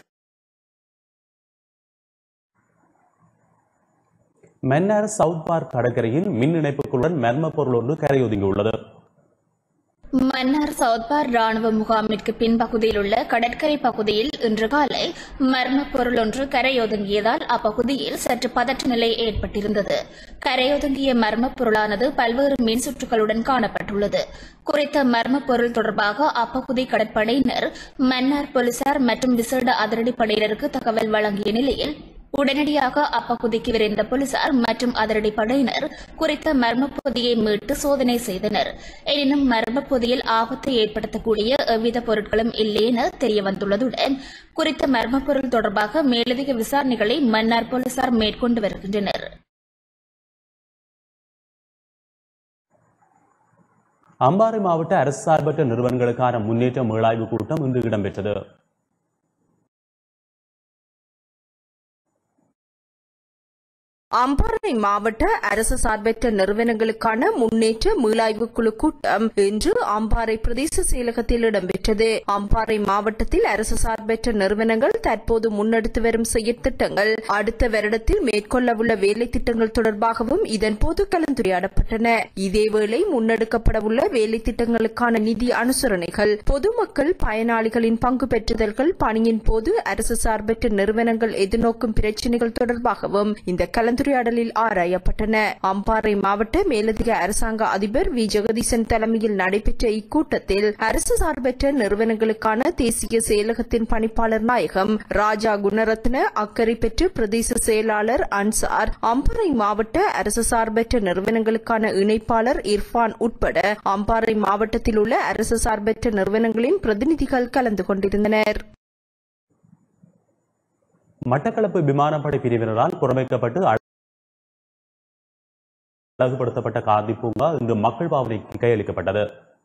மன்னார் சவுத் பார்க் கடற்கரையில் மின் இணைப்புகளுடன் மர்ம பொருள் ஒன்று கரையொதுங்கியுள்ளது மன்னார் சவுத்பார் ராணுவ முகாமிற்கு பின்பகுதியில் உள்ள கடற்கரை பகுதியில் இன்று காலை மர்மப் பொருள் ஒன்று கரையொதுங்கியதால் அப்பகுதியில் சற்று பதற்ற நிலை ஏற்பட்டிருந்தது கரையொதுங்கிய மர்மப் பொருளானது பல்வேறு மின் சுற்றுகளுடன் காணப்பட்டுள்ளது குறித்த மர்மப் பொருள் தொடர்பாக அப்பகுதி கடற்படையினர் மன்னார் போலீசார் மற்றும் விசேட அதிரடிப்படையினருக்கு தகவல் வழங்கிய நிலையில் உடனடியாக அப்பகுதிக்கு விரைந்த போலீசார் மற்றும் அதிரடிப்படையினர் குறித்த மர்மப் பொதியை மீட்டு சோதனை செய்தனர் எனினும் மர்மப் பொதியில் ஆபத்தை ஏற்படுத்தக்கூடிய எவ்வித பொருட்களும் இல்லை என தெரியவந்துள்ளதுடன் குறித்த மர்மப் பொருள் தொடர்பாக மேலதிக விசாரணைகளை மன்னார் போலீசார் மேற்கொண்டு வருகின்றனர் அம்பாறை மாவட்ட அரசு சார்பற்ற நிறுவனங்களுக்கான முன்னேற்ற மீளாய்வு கூட்டம் இன்று இடம்பெற்றது அம்பாறை மாவட்ட அரசு சார்பற்ற நிறுவனங்களுக்கான முன்னேற்ற மீளாய்வு குழு கூட்டம் இன்று அம்பாறை பிரதேச செயலகத்தில் இடம்பெற்றது அம்பாறை மாவட்டத்தில் அரசு சார்பற்ற நிறுவனங்கள் தற்போது முன்னெடுத்து வரும் செயற்திட்டங்கள் அடுத்த வருடத்தில் மேற்கொள்ளவுள்ள வேலை திட்டங்கள் தொடர்பாகவும் இதன்போது கலந்துரையாடப்பட்டன இதேவேளை முன்னெடுக்கப்படவுள்ள வேலை திட்டங்களுக்கான நிதி அனுசரணைகள் பொதுமக்கள் பயனாளிகளின் பங்கு பெற்றுதல்கள் பணியின் போது அரசு சார்பற்ற நிறுவனங்கள் எதிர்நோக்கும் பிரச்சினைகள் தொடர்பாகவும் இந்த கலந்துரையாடலில் ஆராயப்பட்டன அம்பாறை மாவட்ட மேலதிக அரசாங்க அதிபர் வி ஜெகதீசன் தலைமையில் நடைபெற்ற இக்கூட்டத்தில் அரசு சார்பற்ற நிறுவனங்களுக்கான தேசிய செயலகத்தின் பணிப்பாளர் நாயகம் ராஜா குணரத்ன அக்கறை பெற்று பிரதேச செயலாளர் அன்சார் அம்பாறை மாவட்ட அரசு சார்பற்ற நிறுவனங்களுக்கான இணைப்பாளர் இர்ஃபான் உட்பட அம்பாறை மாவட்டத்தில் உள்ள அரசு சார்பற்ற நிறுவனங்களின் பிரதிநிதிகள் கலந்து கொண்டிருந்தனர் மட்டக்களப்பு விமானப்படை பிரிவினரால் புறமைக்கப்பட்டு அழகுபடுத்தப்பட்ட காந்தி பூங்கா இன்று மக்கள் பாவனைக்கு கையளிக்கப்பட்டது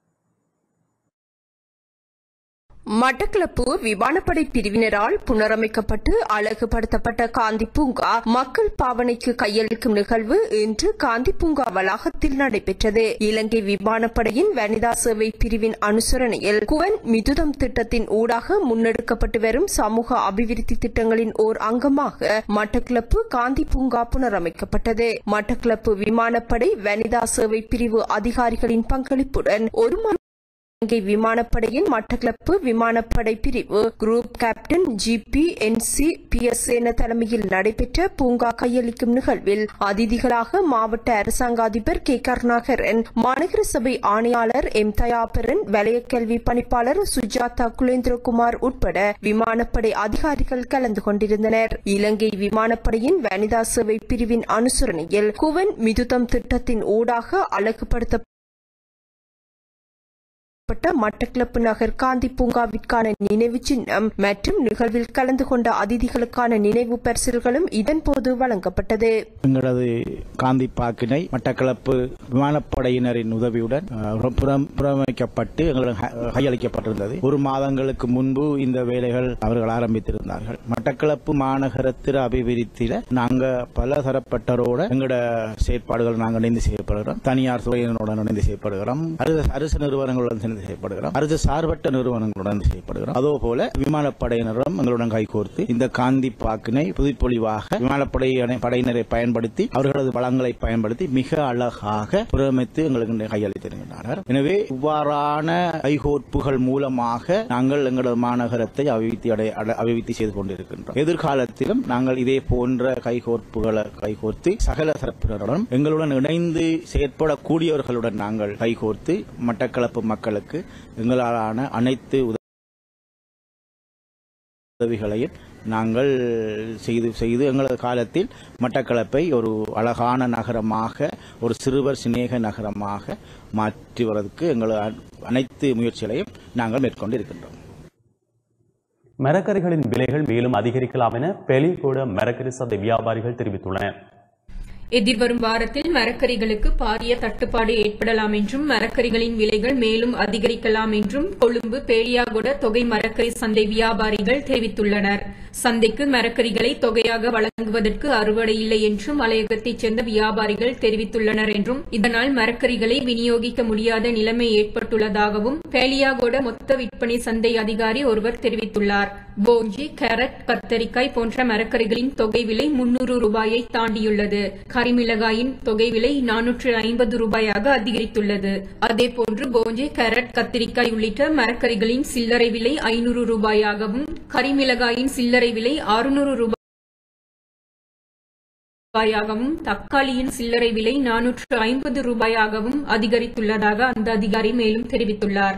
மட்டக்களப்பு விமானப்படை பிரிவினரால் புனரமைக்கப்பட்டு அழகுபடுத்தப்பட்ட காந்தி பூங்கா மக்கள் பாவனைக்கு கையளிக்கும் நிகழ்வு இன்று காந்தி பூங்கா வளாகத்தில் நடைபெற்றது இலங்கை விமானப்படையின் வனிதா சேவை பிரிவின் அனுசரணையில் குவன் மிதுதம் திட்டத்தின் ஊடாக முன்னெடுக்கப்பட்டு வரும் சமூக அபிவிருத்தி திட்டங்களின் ஓர் அங்கமாக மட்டக்களப்பு காந்தி பூங்கா புனரமைக்கப்பட்டது மட்டக்களப்பு விமானப்படை வனிதா சேவை பிரிவு அதிகாரிகளின் பங்களிப்புடன் ஒரு இலங்கை விமானப்படையின் மட்டக்களப்பு விமானப்படை பிரிவு group captain G P N C P S என தலைமையில் நடைபெற்ற பூங்கா கையளிக்கும் நிகழ்வில் அதிதிகளாக மாவட்ட அரசாங்க அதிபர் கே கருணாகரன் மாநகர சபை ஆணையாளர் எம் தயாபரன் வலயக்கல்வி பணிப்பாளர் சுஜாதா குலேந்திரகுமார் உட்பட விமானப்படை அதிகாரிகள் கலந்து கொண்டிருந்தனர் இலங்கை விமானப்படையின் வனிதா சேவை பிரிவின் அனுசரணையில் குவன் மிதுதம் திட்டத்தின் ஊடாக அழகுபடுத்த நடத்தப்பட்ட மட்டக்களப்பு நகர் காந்தி பூங்காவிற்கான நினைவு சின்னம் மற்றும் நிகழ்வில் கலந்து கொண்ட அதிதிகளுக்கான நினைவு பரிசில்களும் இதன்போது வழங்கப்பட்டது எங்களது காந்தி பாக்கினை மட்டக்களப்பு விமானப்படையினரின் உதவியுடன் அஹ், புறம் புறமைக்கப்பட்டு எங்களுக்கு ஹ- கையளிக்கப்பட்டிருந்தது ஒரு மாதங்களுக்கு முன்பு இந்த வேலைகள் அவர்கள் ஆரம்பித்திருந்தார்கள் மட்டக்களப்பு மாநகரத்திற அபிவிருத்தியில நாங்க பல தரப்பட்டரோட எங்களோட செயற்பாடுகள் நாங்கள் இணைந்து செயல்படுகிறோம் தனியார் துறையினருடன் இணைந்து செயல்படுகிறோம் அரசு அரசு நிறுவனங்களுடன் சேர்ந்து செயல்படுகிறோம் அரசு சார்பற்ற நிறுவனங்களுடன் செயல்படுகிறோம் அதே போல விமானப்படையினரும் எங்களுடன் கைகோர்த்து இந்த காந்தி பாக்கினை புதுப்பொழிவாக விமானப்படை அணை- படையினரை பயன்படுத்தி அவர்களது வளங்களை பயன்படுத்தி மிக அழகாக புறமைத்து எங்களுக்கு கையளித்திருக்கின்றனர் எனவே இவ்வாறான கைகோர்ப்புகள் மூலமாக நாங்கள் எங்களது மாநகரத்தை அபிவிருத்தி அடை அட- அபிவிருத்தி செய்து கொண்டிருக்கின்றோம் எதிர்காலத்திலும் நாங்கள் இதே போன்ற கைகோர்ப்புகளை கைகோர்த்து சகல தரப்பினருடன் எங்களுடன் இணைந்து செயற்படக்கூடியவர்களுடன் நாங்கள் கைகோர்த்து மட்டக்களப்பு மக்களுக்கு எங்களாலான அனைத்து உத- உதவிகளையும் நாங்கள் செய்து செய்து எங்களது காலத்தில் மட்டக்களப்பை ஒரு அழகான நகரமாக ஒரு சிறுவர் சிநேக நகரமாக மாற்றுவதற்கு எங்களது அ- அனைத்து முயற்சிகளையும் நாங்கள் மேற்கொண்டு இருக்கின்றோம் மரக்கறிகளின் விலைகள் மேலும் அதிகரிக்கலாம் என பெலிகோட மரக்கறி சந்தை வியாபாரிகள் தெரிவித்துள்ளனர் எதிர்வரும் வாரத்தில் மரக்கறிகளுக்கு பாரிய தட்டுப்பாடு ஏற்படலாம் என்றும் மரக்கறிகளின் விலைகள் மேலும் அதிகரிக்கலாம் என்றும் கொழும்பு பேலியாகுட தொகை மரக்கறி சந்தை வியாபாரிகள் தெரிவித்துள்ளனர் சந்தைக்கு மரக்கறிகளை தொகையாக வழங்குவதற்கு அறுவடை இல்லை என்றும் மலையகத்தைச் சேர்ந்த வியாபாரிகள் தெரிவித்துள்ளனர் என்றும் இதனால் மரக்கறிகளை விநியோகிக்க முடியாத நிலைமை ஏற்பட்டுள்ளதாகவும் பேலியாகோட மொத்த விற்பனை சந்தை அதிகாரி ஒருவர் தெரிவித்துள்ளார் போஞ்சி கேரட் கத்தரிக்காய் போன்ற மரக்கறிகளின் தொகை விலை முன்னூறு ரூபாயை தாண்டியுள்ளது கரிமிளகாயின் தொகை விலை நானூற்று ஐம்பது ரூபாயாக அதிகரித்துள்ளது அதேபோன்று போஞ்சி கேரட் கத்திரிக்காய் உள்ளிட்ட மரக்கறிகளின் சில்லறை விலை ஐநூறு ரூபாயாகவும் கரிமிளகாயின் சில்லறை விலை அறுநூறு ரூபாய் ரூபாயாகவும் தக்காளியின் சில்லறை விலை நானூற்று ஐம்பது ரூபாயாகவும் அதிகரித்துள்ளதாக அந்த அதிகாரி மேலும் தெரிவித்துள்ளார்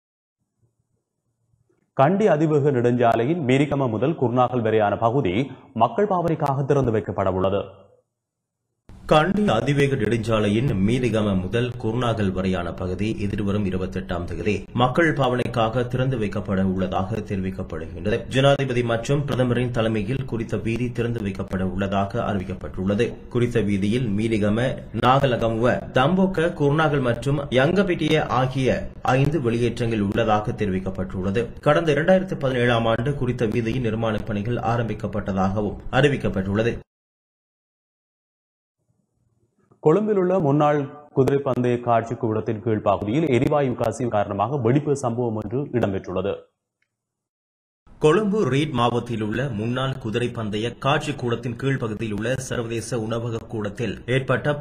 கண்டி அதிவேக நெடுஞ்சாலையின் மீரிகம முதல் குர்நாகல் வரையான பகுதி மக்கள் பாவனைக்காக திறந்து வைக்கப்பட உள்ளது கண்டி அதிவேக நெடுஞ்சாலையின் மீரிகம முதல் குர்நாகல் வரையான பகுதி எதிர்வரும் இருபத்தி எட்டாம் தேதி மக்கள் பாவனைக்காக திறந்து வைக்கப்பட உள்ளதாக தெரிவிக்கப்படுகின்றது ஜனாதிபதி மற்றும் பிரதமரின் தலைமையில் குறித்த வீதி திறந்து வைக்கப்பட உள்ளதாக அறிவிக்கப்பட்டுள்ளது குறித்த வீதியில் மீரிகம நாகலகமுவ தம்போக்க குர்நாகல் மற்றும் யங்கபிட்டிய ஆகிய ஐந்து வெளியேற்றங்கள் உள்ளதாக தெரிவிக்கப்பட்டுள்ளது கடந்த இரண்டாயிரத்தி பதினேழாம் ஆண்டு குறித்த வீதியின் நிர்மாணப் பணிகள் ஆரம்பிக்கப்பட்டதாகவும் அறிவிக்கப்பட்டுள்ளது கொழும்பில் உள்ள முன்னாள் குதிரை பந்தய காட்சி கூடத்தின் கீழ் பகுதியில் எரிவாயு கசிவு காரணமாக வெடிப்பு சம்பவம் ஒன்று இடம்பெற்றுள்ளது கொழும்பு ரீட் மாவட்டத்தில் உள்ள முன்னாள் குதிரை பந்தய காட்சி கூடத்தின் கீழ்ப்பகுதியில் உள்ள சர்வதேச உணவக கூடத்தில் ஏற்பட்ட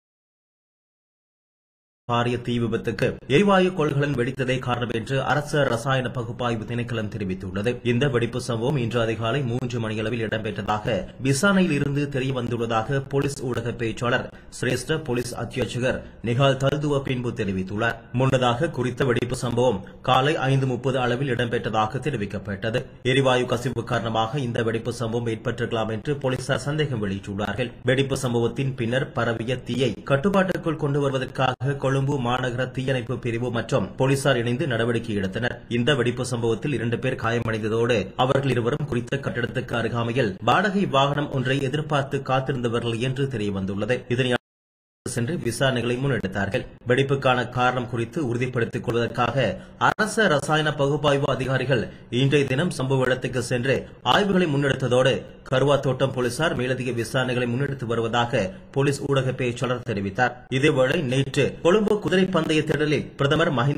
பாரிய தீ விபத்துக்கு எரிவாயு கொள்கலன் வெடித்ததே காரணம் என்று அரசு ரசாயன பகுப்பாய்வு திணைக்களம் தெரிவித்துள்ளது இந்த வெடிப்பு சம்பவம் இன்று அதிகாலை மூன்று மணியளவில் இடம்பெற்றதாக விசாரணையில் இருந்து தெரிய வந்துள்ளதாக போலீஸ் ஊடக பேச்சாளர் சிரேஷ்ட போலீஸ் அத்தியட்சகர் நிகால் தல்துவ பின்பு தெரிவித்துள்ளார் முன்னதாக குறித்த வெடிப்பு சம்பவம் காலை ஐந்து முப்பது அளவில் இடம்பெற்றதாக தெரிவிக்கப்பட்டது எரிவாயு கசிவு காரணமாக இந்த வெடிப்பு சம்பவம் ஏற்பட்டிருக்கலாம் என்று போலீசார் சந்தேகம் வெளியிட்டுள்ளார்கள் வெடிப்பு சம்பவத்தின் பின்னர் பரவிய தீயை கட்டுப்பாட்டுக்குள் கொண்டு வருவதற்காக கொழும்பு மாநகர தீயணைப்பு பிரிவு மற்றும் போலீசார் இணைந்து நடவடிக்கை எடுத்தனர் இந்த வெடிப்பு சம்பவத்தில் இரண்டு பேர் காயமடைந்ததோடு அவர்கள் இருவரும் குறித்த கட்டிடத்துக்கு அருகாமையில் வாடகை வாகனம் ஒன்றை எதிர்பார்த்து காத்திருந்தவர்கள் என்று தெரியவந்துள்ளது இதனை சென்று விசாரணைகளை முன்னெடுத்தார்கள் வெடிப்புக்கான காரணம் குறித்து உறுதிப்படுத்திக் கொள்வதற்காக அரச ரசாயன பகுப்பாய்வு அதிகாரிகள் இன்றைய தினம் சம்பவ இடத்துக்கு சென்று ஆய்வுகளை முன்னெடுத்ததோடு கருவா தோட்டம் போலீசார் மேலதிக விசாரணைகளை முன்னெடுத்து வருவதாக போலீஸ் ஊடக பேச்சாளர் தெரிவித்தார் இதேவேளை நேற்று கொழும்பு குதிரை பந்தய திடலில் பிரதமர் மஹிந்த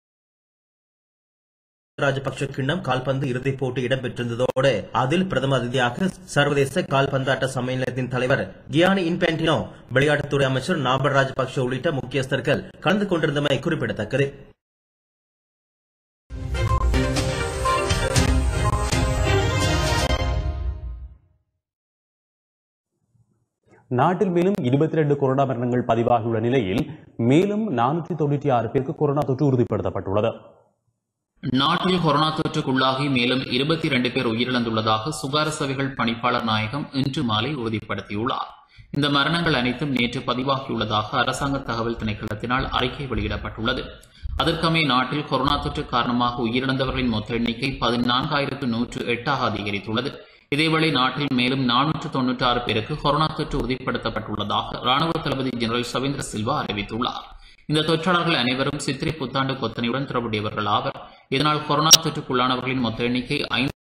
ராஜபக்ஷ கிண்ணம் கால்பந்து இறுதிப் போட்டி இடம்பெற்றிருந்ததோடு அதில் பிரதம அதிதியாக சர்வதேச கால்பந்தாட்ட சம்மேளனத்தின் தலைவர் கியானி இன்பேண்டினோ விளையாட்டுத்துறை அமைச்சர் நாபர் ராஜபக்ஷ உள்ளிட்ட முக்கியஸ்தர்கள் கலந்து கொண்டிருந்தமை குறிப்பிடத்தக்கது நாட்டில் மேலும் இருபத்தி ரெண்டு கொரோனா மரணங்கள் பதிவாகியுள்ள நிலையில் மேலும் நானூற்றி தொண்ணூற்றி ஆறு பேருக்கு கொரோனா தொற்று உறுதிப்படுத்தப்பட்டுள்ளது நாட்டில் கொரோனா தொற்றுக்குள்ளாகி மேலும் இருபத்தி இரண்டு பேர் உயிரிழந்துள்ளதாக சுகார சேவைகள் பணிப்பாளர் நாயகம் இன்று மாலை உறுதிப்படுத்தியுள்ளார் இந்த மரணங்கள் அனைத்தும் நேற்று பதிவாகியுள்ளதாக அரசாங்க தகவல் திணைக்களத்தினால் அறிக்கை வெளியிடப்பட்டுள்ளது அதற்கமே நாட்டில் கொரோனா தொற்று காரணமாக உயிரிழந்தவர்களின் மொத்த எண்ணிக்கை பதினான்காயிரத்து நூற்று எட்டாக அதிகரித்துள்ளது இதேவேளை நாட்டில் மேலும் நானூற்று தொன்னூற்றி ஆறு பேருக்கு கொரோனா தொற்று உறுதிப்படுத்தப்பட்டுள்ளதாக ராணுவ தளபதி ஜெனரல் சவேந்திர சில்வா அறிவித்துள்ளார் இந்த தொற்றாளர்கள் அனைவரும் சித்திரை புத்தாண்டு கொத்தனையுடன் தொடர்புடையவர்கள் ஆவர் இதனால் கொரோனா தொற்றுக்குள்ளானவர்களின் மொத்த எண்ணிக்கை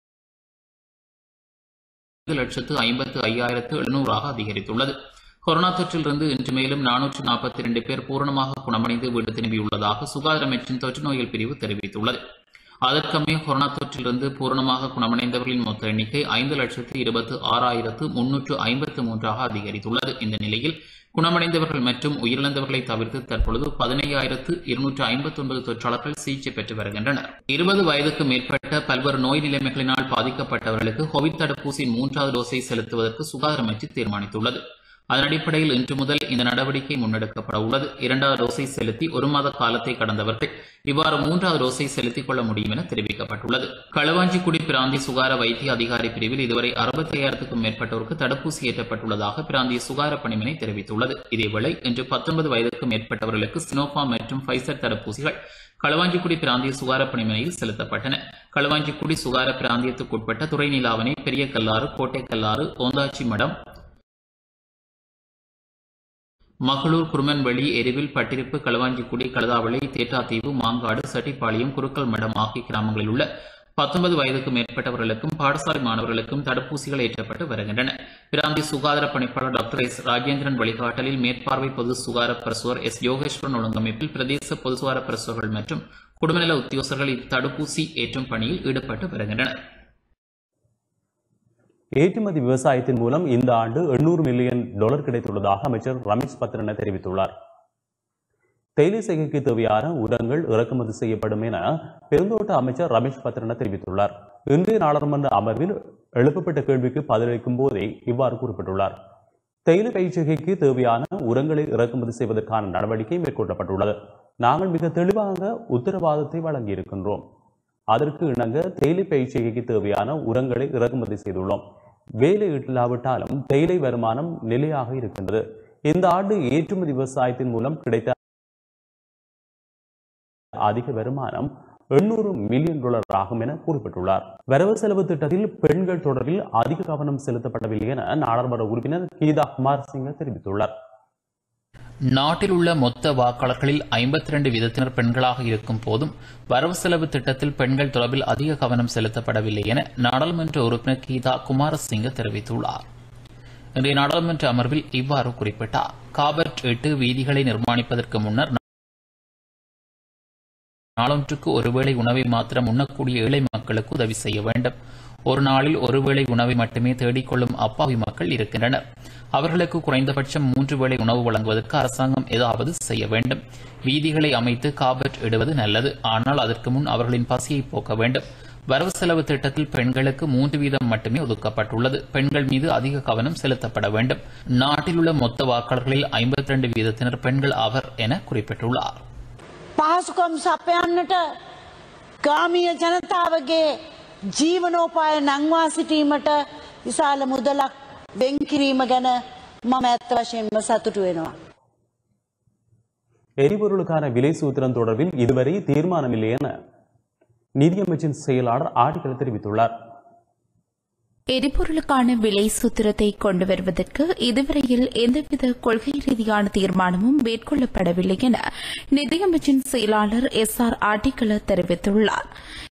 ஐந்து லட்சத்து ஐம்பத்து ஐயாயிரத்து எழுநூறாக அதிகரித்துள்ளது கொரோனா தொற்றிலிருந்து இன்று மேலும் நானூற்று நாற்பத்தி இரண்டு பேர் பூரணமாக குணமடைந்து வீடு திரும்பியுள்ளதாக சுகாதார அமைச்சின் தொற்று நோயல் பிரிவு தெரிவித்துள்ளது அதற்கமே கொரோனா தொற்றிலிருந்து பூரணமாக குணமடைந்தவர்களின் மொத்த எண்ணிக்கை ஐந்து லட்சத்து இருபத்து ஆறாயிரத்து முன்னூற்று ஐம்பத்து மூன்றாக அதிகரித்துள்ளது இந்த நிலையில் குணமடைந்தவர்கள் மற்றும் உயிரிழந்தவர்களை தவிர்த்து தற்பொழுது பதினையாயிரத்து இருநூற்று ஐம்பத்தி ஒன்பது தொற்றாளர்கள் சிகிச்சை பெற்று வருகின்றனர் இருபது வயதுக்கு மேற்பட்ட பல்வேறு நோய் நிலைமைகளினால் பாதிக்கப்பட்டவர்களுக்கு கோவிட் தடுப்பூசியின் மூன்றாவது டோஸை செலுத்துவதற்கு சுகாதார அமைச்சு தீர்மானித்துள்ளது அதன் அடிப்படையில் இன்று முதல் இந்த நடவடிக்கை முன்னெடுக்கப்பட உள்ளது இரண்டாவது டோஸை செலுத்தி ஒரு மாத காலத்தை கடந்தவர்கள் இவ்வாறு மூன்றாவது டோஸை செலுத்திக் கொள்ள முடியும் என தெரிவிக்கப்பட்டுள்ளது களவாஞ்சிக்குடி பிராந்திய சுகார வைத்திய அதிகாரி பிரிவில் இதுவரை அறுபத்தி ஐயாயிரத்துக்கும் மேற்பட்டோருக்கு தடுப்பூசி ஏற்றப்பட்டுள்ளதாக பிராந்திய சுகார பணிமனை தெரிவித்துள்ளது இதேவேளை இன்று பத்தொன்பது வயதுக்கு மேற்பட்டவர்களுக்கு சினோஃபார்ம் மற்றும் ஃபைசர் தடுப்பூசிகள் களவாஞ்சிக்குடி பிராந்திய சுகார பணிமனையில் செலுத்தப்பட்டன களவாஞ்சிக்குடி சுகார பிராந்தியத்துக்குட்பட்ட துறைநிலாவணை பெரிய கல்லாறு கோட்டை கல்லாறு ஓந்தாச்சி மடம் மகளூர் குருமன்வெளி எரிவில் பட்டிருப்பு களவாஞ்சிக்குடி கழுதாவளை தேட்டாத்தீவு மாங்காடு சட்டிப்பாளையம் குருக்கல் மடம் ஆகிய கிராமங்களில் உள்ள பத்தொன்பது வயதுக்கு மேற்பட்டவர்களுக்கும் பாடசாலை மாணவர்களுக்கும் தடுப்பூசிகள் ஏற்றப்பட்டு வருகின்றன பிராந்திய சுகாதார பணிப்பாளர் டாக்டர் எஸ் ராஜேந்திரன் வழிகாட்டலில் மேற்பார்வை பொது சுகார பிரசுவர் எஸ் யோகேஸ்வரன் ஒழுங்கமைப்பில் பிரதேச பொது சுகார பிரசுவர்கள் மற்றும் குடும்பநல உத்தியோகர்கள் இத்தடுப்பூசி ஏற்றும் பணியில் ஈடுபட்டு வருகின்றனர் ஏற்றுமதி விவசாயத்தின் மூலம் இந்த ஆண்டு எண்ணூறு மில்லியன் டாலர் கிடைத்துள்ளதாக அமைச்சர் ரமேஷ் பத்ரன தெரிவித்துள்ளார் தேயிலை செய்கைக்கு தேவையான உரங்கள் இறக்குமதி செய்யப்படும் என பெருந்தோட்ட அமைச்சர் ரமேஷ் பத்ரன தெரிவித்துள்ளார் இன்றைய நாடாளுமன்ற அமர்வில் எழுப்பப்பட்ட கேள்விக்கு பதிலளிக்கும் போதே இவ்வாறு குறிப்பிட்டுள்ளார் தேயிலை பயிற்சிகைக்கு தேவையான உரங்களை இறக்குமதி செய்வதற்கான நடவடிக்கை மேற்கொள்ளப்பட்டுள்ளது நாங்கள் மிக தெளிவாக உத்தரவாதத்தை வழங்கியிருக்கின்றோம் அதற்கு இணங்க தேயிலை பயிற்சிகைக்கு தேவையான உரங்களை இறக்குமதி செய்துள்ளோம் வேலை இல்லாவிட்டாலும் தேயிலை வருமானம் நிலையாக இருக்கின்றது இந்த ஆண்டு ஏற்றுமதி விவசாயத்தின் மூலம் கிடைத்த அதிக வருமானம் எண்ணூறு மில்லியன் டாலர் ஆகும் என குறிப்பிட்டுள்ளார் வரவு செலவு திட்டத்தில் பெண்கள் தொடர்பில் அதிக கவனம் செலுத்தப்படவில்லை என நாடாளுமன்ற உறுப்பினர் கீதா குமார் சிங்க தெரிவித்துள்ளார் நாட்டில் உள்ள மொத்த வாக்காளர்களில் ஐம்பத்தி ரெண்டு வீதத்தினர் பெண்களாக இருக்கும் போதும் வரவு செலவு திட்டத்தில் பெண்கள் தொடர்பில் அதிக கவனம் செலுத்தப்படவில்லை என நாடாளுமன்ற உறுப்பினர் கீதா குமாரசிங்க தெரிவித்துள்ளார் இன்றைய நாடாளுமன்ற அமர்வில் இவ்வாறு குறிப்பிட்டார் காபர்ட் எட்டு வீதிகளை நிர்மாணிப்பதற்கு முன்னர் நாளொன்றுக்கு ஒருவேளை உணவை மாத்திரம் உண்ணக்கூடிய ஏழை மக்களுக்கு உதவி செய்ய வேண்டும் ஒரு நாளில் ஒருவேளை உணவை மட்டுமே தேடிக்கொள்ளும் அப்பாவி மக்கள் இருக்கின்றனர் அவர்களுக்கு குறைந்தபட்சம் மூன்று வேளை உணவு வழங்குவதற்கு அரசாங்கம் ஏதாவது செய்ய வேண்டும் வீதிகளை அமைத்து காபட் இடுவது நல்லது ஆனால் அதற்கு முன் அவர்களின் பசியை போக்க வேண்டும் வரவு செலவு திட்டத்தில் பெண்களுக்கு மூன்று வீதம் மட்டுமே ஒதுக்கப்பட்டுள்ளது பெண்கள் மீது அதிக கவனம் செலுத்தப்பட வேண்டும் நாட்டில் உள்ள மொத்த வாக்காளர்களில் ஐம்பத்தி ரெண்டு வீதத்தினர் பெண்கள் ஆவர் என குறிப்பிட்டுள்ளார் පහසුකම් සපයන්නට ගාමිය ජනතාවගේ ජීවනෝපාය නංවා සිටීමට විශාල මුදලක් වෙන්කිරීම ගැන මම ඇත්ත වශයෙන්ම සතුටු වෙනවා. எரிபொருளுக்கான விலை சூத்திரம் தொடர்பில் இதுவரை தீர்மானமில்லை என நிதியமைச்சின் செயலாளர் ஆடிகள் தெரிவித்துள்ளார் எரிபொருளுக்கான விலை சூத்திரத்தை கொண்டு வருவதற்கு இதுவரையில் எந்தவித கொள்கை ரீதியான தீர்மானமும் மேற்கொள்ளப்படவில்லை என நிதியமைச்சின் செயலாளர் எஸ் ஆர் ஆட்டிக்கல தெரிவித்துள்ளார்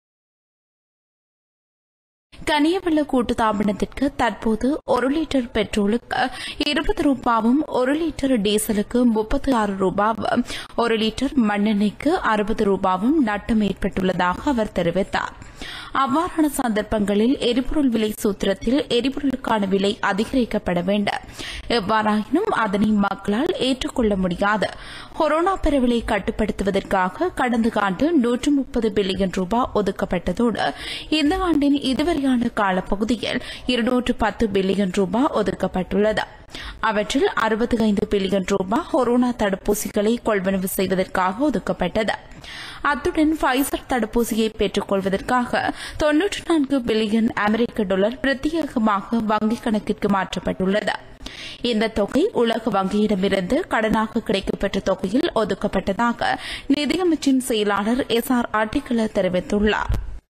கனியவெள்ள கூட்டுத்தாபனத்திற்கு தற்போது ஒரு லிட்டர் பெட்ரோலுக்கு இருபது ரூபாவும் ஒரு லிட்டர் டீசலுக்கு முப்பத்தி ஆறு ரூபாவும் ஒரு லிட்டர் மண்ணெண்ணெய்க்கு அறுபது ரூபாவும் நட்டம் ஏற்பட்டுள்ளதாக அவர் தெரிவித்தார் அவ்வாறான சந்தர்ப்பங்களில் எரிபொருள் விலை சூத்திரத்தில் எரிபொருளுக்கான விலை அதிகரிக்கப்பட வேண்டும் எவ்வாறாயினும் அதனை மக்களால் ஏற்றுக்கொள்ள முடியாது கொரோனா பரவலை கட்டுப்படுத்துவதற்காக கடந்த ஆண்டு நூற்று முப்பது பில்லியன் ரூபாய் ஒதுக்கப்பட்டதோடு இந்த ஆண்டின் இதுவரையான காலப்பகுதியில் இருநூற்று பத்து பில்லியன் ரூபாய் ஒதுக்கப்பட்டுள்ளது அவற்றில் அறுபத்தி ஐந்து பில்லியன் ரூபாய் கொரோனா தடுப்பூசிகளை கொள்வனவு செய்வதற்காக ஒதுக்கப்பட்டது அத்துடன் ஃபைசர் தடுப்பூசியை பெற்றுக் கொள்வதற்காக தொன்னூற்று நான்கு பில்லியன் அமெரிக்க டாலர் பிரத்யேகமாக வங்கிக் கணக்கிற்கு மாற்றப்பட்டுள்ளது இந்த தொகை உலக வங்கியிடமிருந்து கடனாக கிடைக்கப்பெற்ற தொகையில் ஒதுக்கப்பட்டதாக நிதியமைச்சின் செயலாளர் எஸ் ஆர் ஆட்டிக்கல தெரிவித்துள்ளார்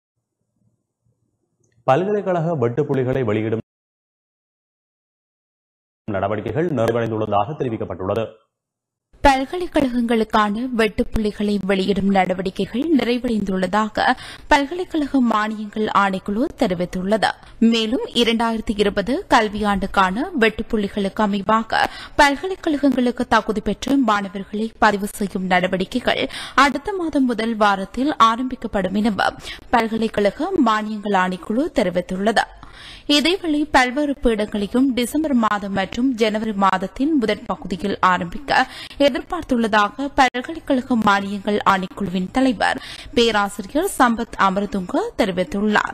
பல்கலைக்கழக வெட்டுப்புள்ளிகளை வெளியிடும் நடவடிக்கைகள் நிறைவடைந்துள்ளதாக தெரிவிக்கப்பட்டுள்ளது பல்கலைக்கழகங்களுக்கான வெட்டுப்புள்ளிகளை வெளியிடும் நடவடிக்கைகள் நிறைவடைந்துள்ளதாக பல்கலைக்கழக மானியங்கள் ஆணைக்குழு தெரிவித்துள்ளது மேலும் இரண்டாயிரத்தி இருபது கல்வியாண்டுக்கான வெட்டுப்புள்ளிகளுக்கு அமைவாக பல்கலைக்கழகங்களுக்கு தகுதி பெற்ற மாணவர்களை பதிவு செய்யும் நடவடிக்கைகள் அடுத்த மாதம் முதல் வாரத்தில் ஆரம்பிக்கப்படும் எனவும் பல்கலைக்கழக மானியங்கள் ஆணைக்குழு தெரிவித்துள்ளது இதேவேளை பல்வேறு பீடங்களையும் டிசம்பர் மாதம் மற்றும் ஜனவரி மாதத்தின் முதற் பகுதியில் ஆரம்பிக்க எதிர்பார்த்துள்ளதாக பல்கலைக்கழக மானியங்கள் ஆணைக்குழுவின் தலைவர் பேராசிரியர் சம்பத் அமரதுங்க தெரிவித்துள்ளார்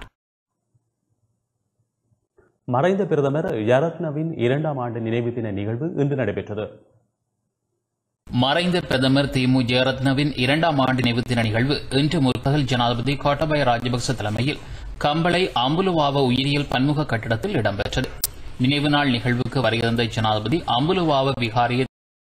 மறைந்த பிரதமர் யரத்னவின் இரண்டாம் ஆண்டு நினைவு தின நிகழ்வு இன்று நடைபெற்றது மறைந்த பிரதமர் திமு ஜெயரத்னவின் இரண்டாம் ஆண்டு நினைவு தின நிகழ்வு இன்று முற்பகல் ஜனாதிபதி கோட்டபய ராஜபக்ச தலைமையில் கம்பளை அம்புலுவாவ உயிரியல் பன்முக கட்டிடத்தில் இடம்பெற்றது நினைவு நாள் நிகழ்வுக்கு வருகிற ஜனாதிபதி அம்புலுவாவ விகாரியை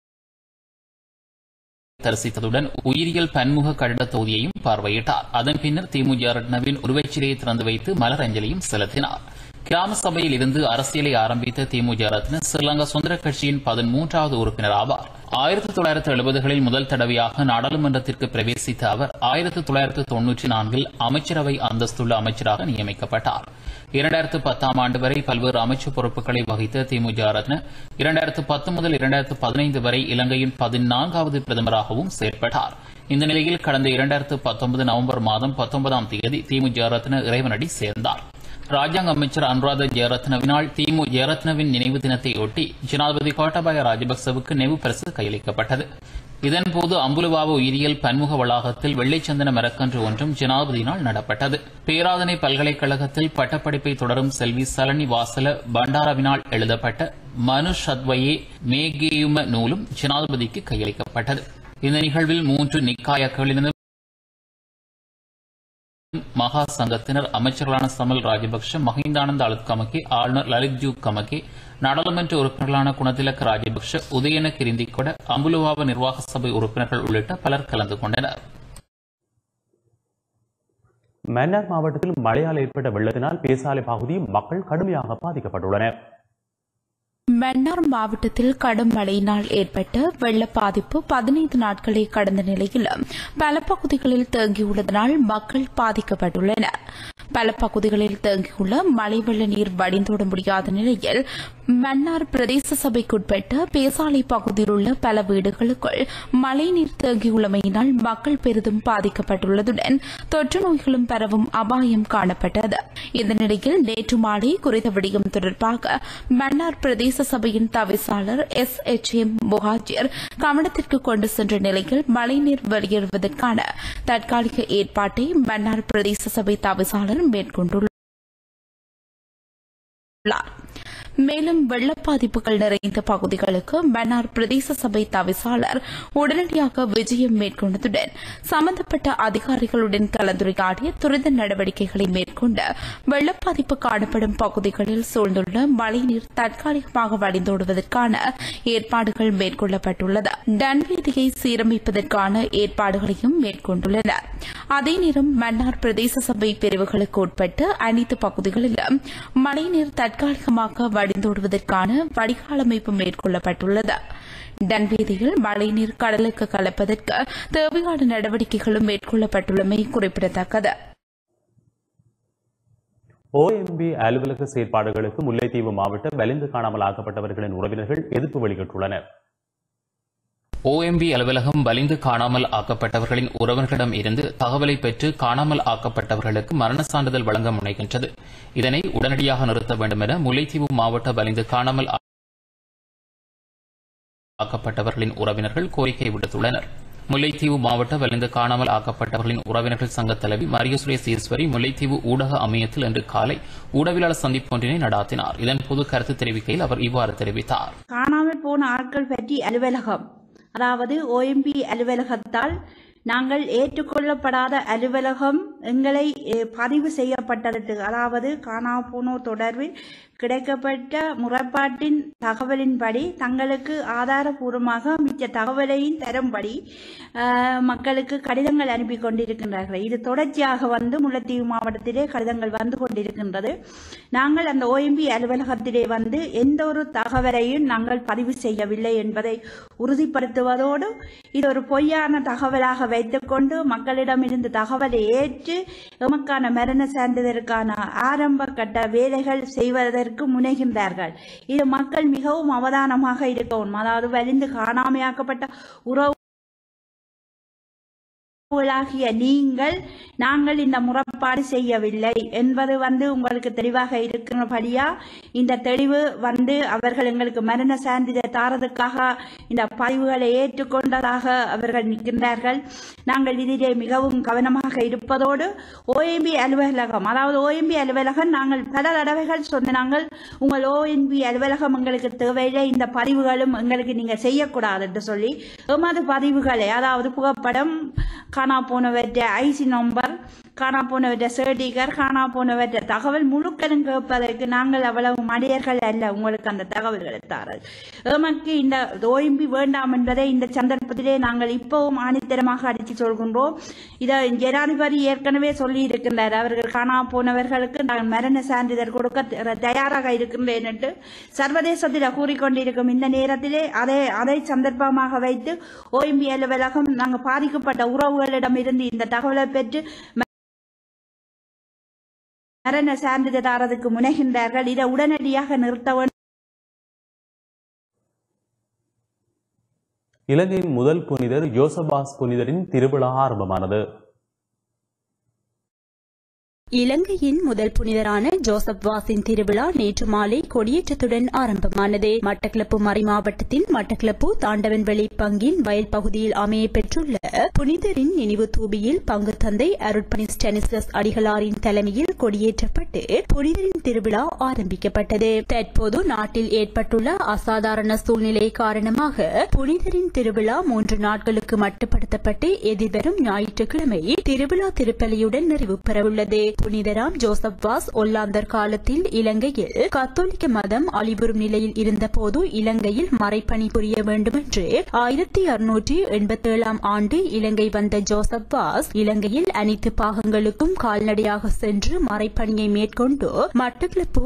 தரிசித்ததுடன் உயிரியல் பன்முக கட்டிட தொகுதியையும் பார்வையிட்டார் அதன் பின்னர் திமு ஜெயரத்னவின் உருவச்சிலையை திறந்து வைத்து மலர் அஞ்சலியும் செலுத்தினார் கிராம சபையில் இருந்து அரசியலை ஆரம்பித்த திமு ஜெயரத்ன ஸ்ரீலங்கா சுதந்திர கட்சியின் பதிமூன்றாவது உறுப்பினர் ஆவார் ஆயிரத்தி தொள்ளாயிரத்தி எழுபதுகளில் முதல் தடவையாக நாடாளுமன்றத்திற்கு பிரவேசித்த அவர் ஆயிரத்தி தொள்ளாயிரத்தி தொன்னூற்றி நான்கில் அமைச்சரவை அந்தஸ்துள்ள அமைச்சராக நியமிக்கப்பட்டார் இரண்டாயிரத்து பத்தாம் ஆண்டு வரை பல்வேறு அமைச்சு பொறுப்புகளை வகித்த திமு ஜெயரத்ன இரண்டாயிரத்து பத்து முதல் இரண்டாயிரத்து பதினைந்து வரை இலங்கையின் பதினான்காவது பிரதமராகவும் செயற்பட்டார் இந்த நிலையில் கடந்த இரண்டாயிரத்து பத்தொன்பது நவம்பர் மாதம் பத்தொன்பதாம் தேதி திமு ஜெயரத்ன இறைவனடி சேர்ந்தார் ராஜாங்க அமைச்சர் அனுராத ஜெயரத்னவினால் திமு ஜெயரத்னவின் நினைவு தினத்தையொட்டி ஜனாதிபதி கோட்டாபாய ராஜபக்சவுக்கு நினைவு பரிசு கையளிக்கப்பட்டது இதன்போது அம்புலுவாவு உயிரியல் பன்முக வளாகத்தில் வெள்ளைச்சந்தன மரக்கன்று ஒன்றும் ஜனாதிபதியினால் நடப்பட்டது பேராதனை பல்கலைக்கழகத்தில் பட்டப்படிப்பை தொடரும் செல்வி சலனி வாசல பண்டாரவினால் எழுதப்பட்ட மனு சத்வயே மேகேயும நூலும் ஜனாதிபதிக்கு கையளிக்கப்பட்டது இந்த நிகழ்வில் மூன்று நிக்காயக்களிலிருந்து மகா சங்கத்தினர் அமைச்சர்களான சமல் ராஜபக்ஷ மஹிந்தானந்த அலுத் கமகே ஆளுநர் லலித் ஜூ கமகே நாடாளுமன்ற உறுப்பினர்களான குணதிலக் ராஜபக்ஷ உதயன கிரிந்திகொட அம்புலுவாவ நிர்வாக சபை உறுப்பினர்கள் உள்ளிட்ட பலர் கலந்து கொண்டனர் மன்னார் மாவட்டத்தில் மழையால் ஏற்பட்ட வெள்ளத்தினால் பேசாலை பகுதியில் மக்கள் கடுமையாக பாதிக்கப்பட்டுள்ளனர் மன்னார் மாவட்டத்தில் கடும் மழையினால் ஏற்பட்ட வெள்ள பாதிப்பு பதினைந்து நாட்களை கடந்த நிலையில் பல பகுதிகளில் தேங்கியுள்ளதனால் மக்கள் பாதிக்கப்பட்டுள்ளனர் பல பகுதிகளில் தேங்கியுள்ள மழை வெள்ள நீர் வடிந்தோட முடியாத நிலையில் மன்னார் பிரதேச சபைக்குட்பட்ட பேசாலை பகுதியில் உள்ள பல வீடுகளுக்குள் மழைநீர் தேங்கியுள்ளமையினால் மக்கள் பெரிதும் பாதிக்கப்பட்டுள்ளதுடன் தொற்று நோய்களும் பரவும் அபாயம் காணப்பட்டது இந்த நிலையில் நேற்று மாலை குறித்த விடயம் தொடர்பாக மன்னார் பிரதேச சபையின் தவிசாளர் எஸ் எச் எம் முஹாஜிர் கவனத்திற்கு கொண்டு சென்ற நிலையில் மழைநீர் வெளியேறுவதற்கான தற்காலிக ஏற்பாட்டை மன்னார் பிரதேச சபை தவிசாளர் மேற்கொண்டுள்ளார் மேலும் வெள்ள பாதிப்புகள் நிறைந்த பகுதிகளுக்கு மன்னார் பிரதேச சபை தவிசாளர் உடனடியாக விஜயம் மேற்கொண்டதுடன் சம்பந்தப்பட்ட அதிகாரிகளுடன் கலந்துரையாடி துரித நடவடிக்கைகளை மேற்கொண்டு வெள்ள பாதிப்பு காணப்படும் பகுதிகளில் சூழ்ந்துள்ள மழைநீர் தற்காலிகமாக வடிந்தோடுவதற்கான ஏற்பாடுகள் மேற்கொள்ளப்பட்டுள்ளது டன் வீதியை சீரமைப்பதற்கான ஏற்பாடுகளையும் மேற்கொண்டுள்ளனர் அதே நேரம் மன்னார் பிரதேச சபை பிரிவுகளுக்கு உட்பட்டு அனைத்து பகுதிகளிலும் மழைநீர் தற்காலிகமாக வடிந்தோடுவதற்கான வடிகாலமைப்பு மேற்கொள்ளப்பட்டுள்ளது டன்வீதியில் மழைநீர் கடலுக்கு கலப்பதற்கு தேவையான நடவடிக்கைகளும் மேற்கொள்ளப்பட்டுள்ளமை குறிப்பிடத்தக்கது ஓஎம்பி அலுவலக செயற்பாடுகளுக்கு முல்லைத்தீவு மாவட்ட வலிந்து காணாமல் ஆக்கப்பட்டவர்களின் உறவினர்கள் எதிர்ப்பு வெளியிட்டுள்ளனர் ஓஎம்பி அலுவலகம் வலிந்து காணாமல் ஆக்கப்பட்டவர்களின் உறவினர்களிடம் இருந்து தகவலை பெற்று காணாமல் ஆக்கப்பட்டவர்களுக்கு மரண சான்றிதழ் வழங்க முனைகின்றது இதனை உடனடியாக நிறுத்த வேண்டும் என முல்லைத்தீவு மாவட்ட வலிந்து காணாமல் ஆக்கப்பட்டவர்களின் உறவினர்கள் கோரிக்கை விடுத்துள்ளனர் முல்லைத்தீவு மாவட்ட வலிந்து காணாமல் ஆக்கப்பட்டவர்களின் உறவினர்கள் சங்க தலைவி மரியசுரேஷ் ஈஸ்வரி முல்லைத்தீவு ஊடக அமையத்தில் இன்று காலை ஊடகவியலாளர் சந்திப்பு ஒன்றினை நடாத்தினார் இதன்போது கருத்து தெரிவிக்கையில் அவர் இவ்வாறு தெரிவித்தார் காணாமல் போன ஆட்கள் பற்றி அலுவலகம் அதாவது ஓஎம்பி அலுவலகத்தால் நாங்கள் ஏற்றுக்கொள்ளப்படாத அலுவலகம் எங்களை eh, பதிவு செய்யப்பட்டதற்கு அதாவது காணா போனோர் தொடர்பில் கிடைக்கப்பட்ட முறைப்பாட்டின் தகவலின்படி தங்களுக்கு ஆதாரபூர்வமாக மிச்ச தகவலையும் தரும்படி அஹ், மக்களுக்கு கடிதங்கள் அனுப்பி கொண்டிருக்கின்றார்கள் இது தொடர்ச்சியாக வந்து முல்லைத்தீவு மாவட்டத்திலே கடிதங்கள் வந்து கொண்டிருக்கின்றது நாங்கள் அந்த ஓஎம்பி அலுவலகத்திலே வந்து எந்த ஒரு தகவலையும் நாங்கள் பதிவு செய்யவில்லை என்பதை உறுதிப்படுத்துவதோடு இது ஒரு பொய்யான தகவலாக வைத்துக்கொண்டு மக்களிடமிருந்து தகவலை ஏற்று எமக்கான மரண சான்றிதழுக்கான ஆரம்ப கட்ட வேலைகள் செய்வதற்கு முனைகின்றார்கள் இது மக்கள் மிகவும் அவதானமாக இருக்கவும் அதாவது வலிந்து காணாமையாக்கப்பட்ட உறவு உறவுகளாகிய நீங்கள் நாங்கள் இந்த முறைப்பாடு செய்யவில்லை என்பது வந்து உங்களுக்கு தெளிவாக இருக்கிறபடியா இந்த தெளிவு வந்து அவர்கள் எங்களுக்கு மரண சான்றிதழ் தாரதுக்காக இந்த பதிவுகளை ஏற்றுக்கொண்டதாக அவர்கள் நிற்கின்றார்கள் நாங்கள் இதிலே மிகவும் கவனமாக இருப்பதோடு ஓஎம்பி அலுவலகம் அதாவது ஓஎம்பி அலுவலகம் நாங்கள் பல தடவைகள் சொன்ன நாங்கள் உங்கள் ஓஎன்பி அலுவலகம் எங்களுக்கு தேவையில்லை இந்த பதிவுகளும் எங்களுக்கு நீங்கள் செய்யக்கூடாது என்று சொல்லி எமது பதிவுகளை அதாவது புகைப்படம் காணா போனவற்றை ஐசி நம்பர் காணா போனவற்றை சர்டிகர் காணா போனவற்றை தகவல் முழுக்கலும் கேட்பதற்கு நாங்கள் அவ்வளவு மடியர்கள் அல்ல உங்களுக்கு அந்த தகவல்களை தாரது எமக்கு இந்த ஓய்ம்பி வேண்டாம் என்பதை இந்த சந்தர்ப்பத்திலே நாங்கள் இப்பவும் ஆணித்தரமாக அடித்து சொல்கின்றோம் இதை ஜனாதிபதி ஏற்கனவே சொல்லி இருக்கின்றார் அவர்கள் காணா போனவர்களுக்கு நாங்கள் மரண சான்றிதழ் கொடுக்க த- தயாராக இருக்கின்றேன் என்று சர்வதேசத்தில் கூறிக்கொண்டிருக்கும் இந்த நேரத்திலே அதை அதை சந்தர்ப்பமாக வைத்து ஓய்ம்பி அலுவலகம் நாங்கள் பாதிக்கப்பட்ட உறவுகளிடமிருந்து இந்த தகவலை பெற்று மரண சான்றிதழ் தாரதுக்கு முனைகின்றார்கள் இதை உடனடியாக நிறுத்த வேண்டும் இலங்கையின் முதல் புனிதர் யோசபாஸ் புனிதரின் திருவிழா ஆரம்பமானது இலங்கையின் முதல் புனிதரான ஜோசப் வாசின் திருவிழா நேற்று மாலை கொடியேற்றத்துடன் ஆரம்பமானது மட்டக்களப்பு மறை மாவட்டத்தில் மட்டக்களப்பு தாண்டவன்வெளி பங்கின் வயல் பகுதியில் அமைய பெற்றுள்ள புனிதரின் நினைவு தூபியில் பங்கு தந்தை அருட்பணி ஸ்டெனிஸ்லஸ் அடிகளாரின் தலைமையில் கொடியேற்றப்பட்டு புனிதரின் திருவிழா ஆரம்பிக்கப்பட்டது தற்போது நாட்டில் ஏற்பட்டுள்ள அசாதாரண சூழ்நிலை காரணமாக புனிதரின் திருவிழா மூன்று நாட்களுக்கு மட்டுப்படுத்தப்பட்டு எதிர்வரும் ஞாயிற்றுக்கிழமை திருவிழா திருப்பலியுடன் நிறைவு பெறவுள்ளது புனிதராம் ஜோசப் வாஸ் ஒல்லாந்தர் காலத்தில் இலங்கையில் கத்தோலிக்க மதம் அழிவுறும் நிலையில் இருந்தபோது இலங்கையில் மறைப்பணி புரிய வேண்டுமென்று ஆயிரத்தி அறுநூற்றி எண்பத்தி ஏழாம் ஆண்டு இலங்கை வந்த ஜோசப் வாஸ் இலங்கையில் அனைத்து பாகங்களுக்கும் கால்நடையாக சென்று மறைப்பணியை மேற்கொண்டு மட்டக்களப்பு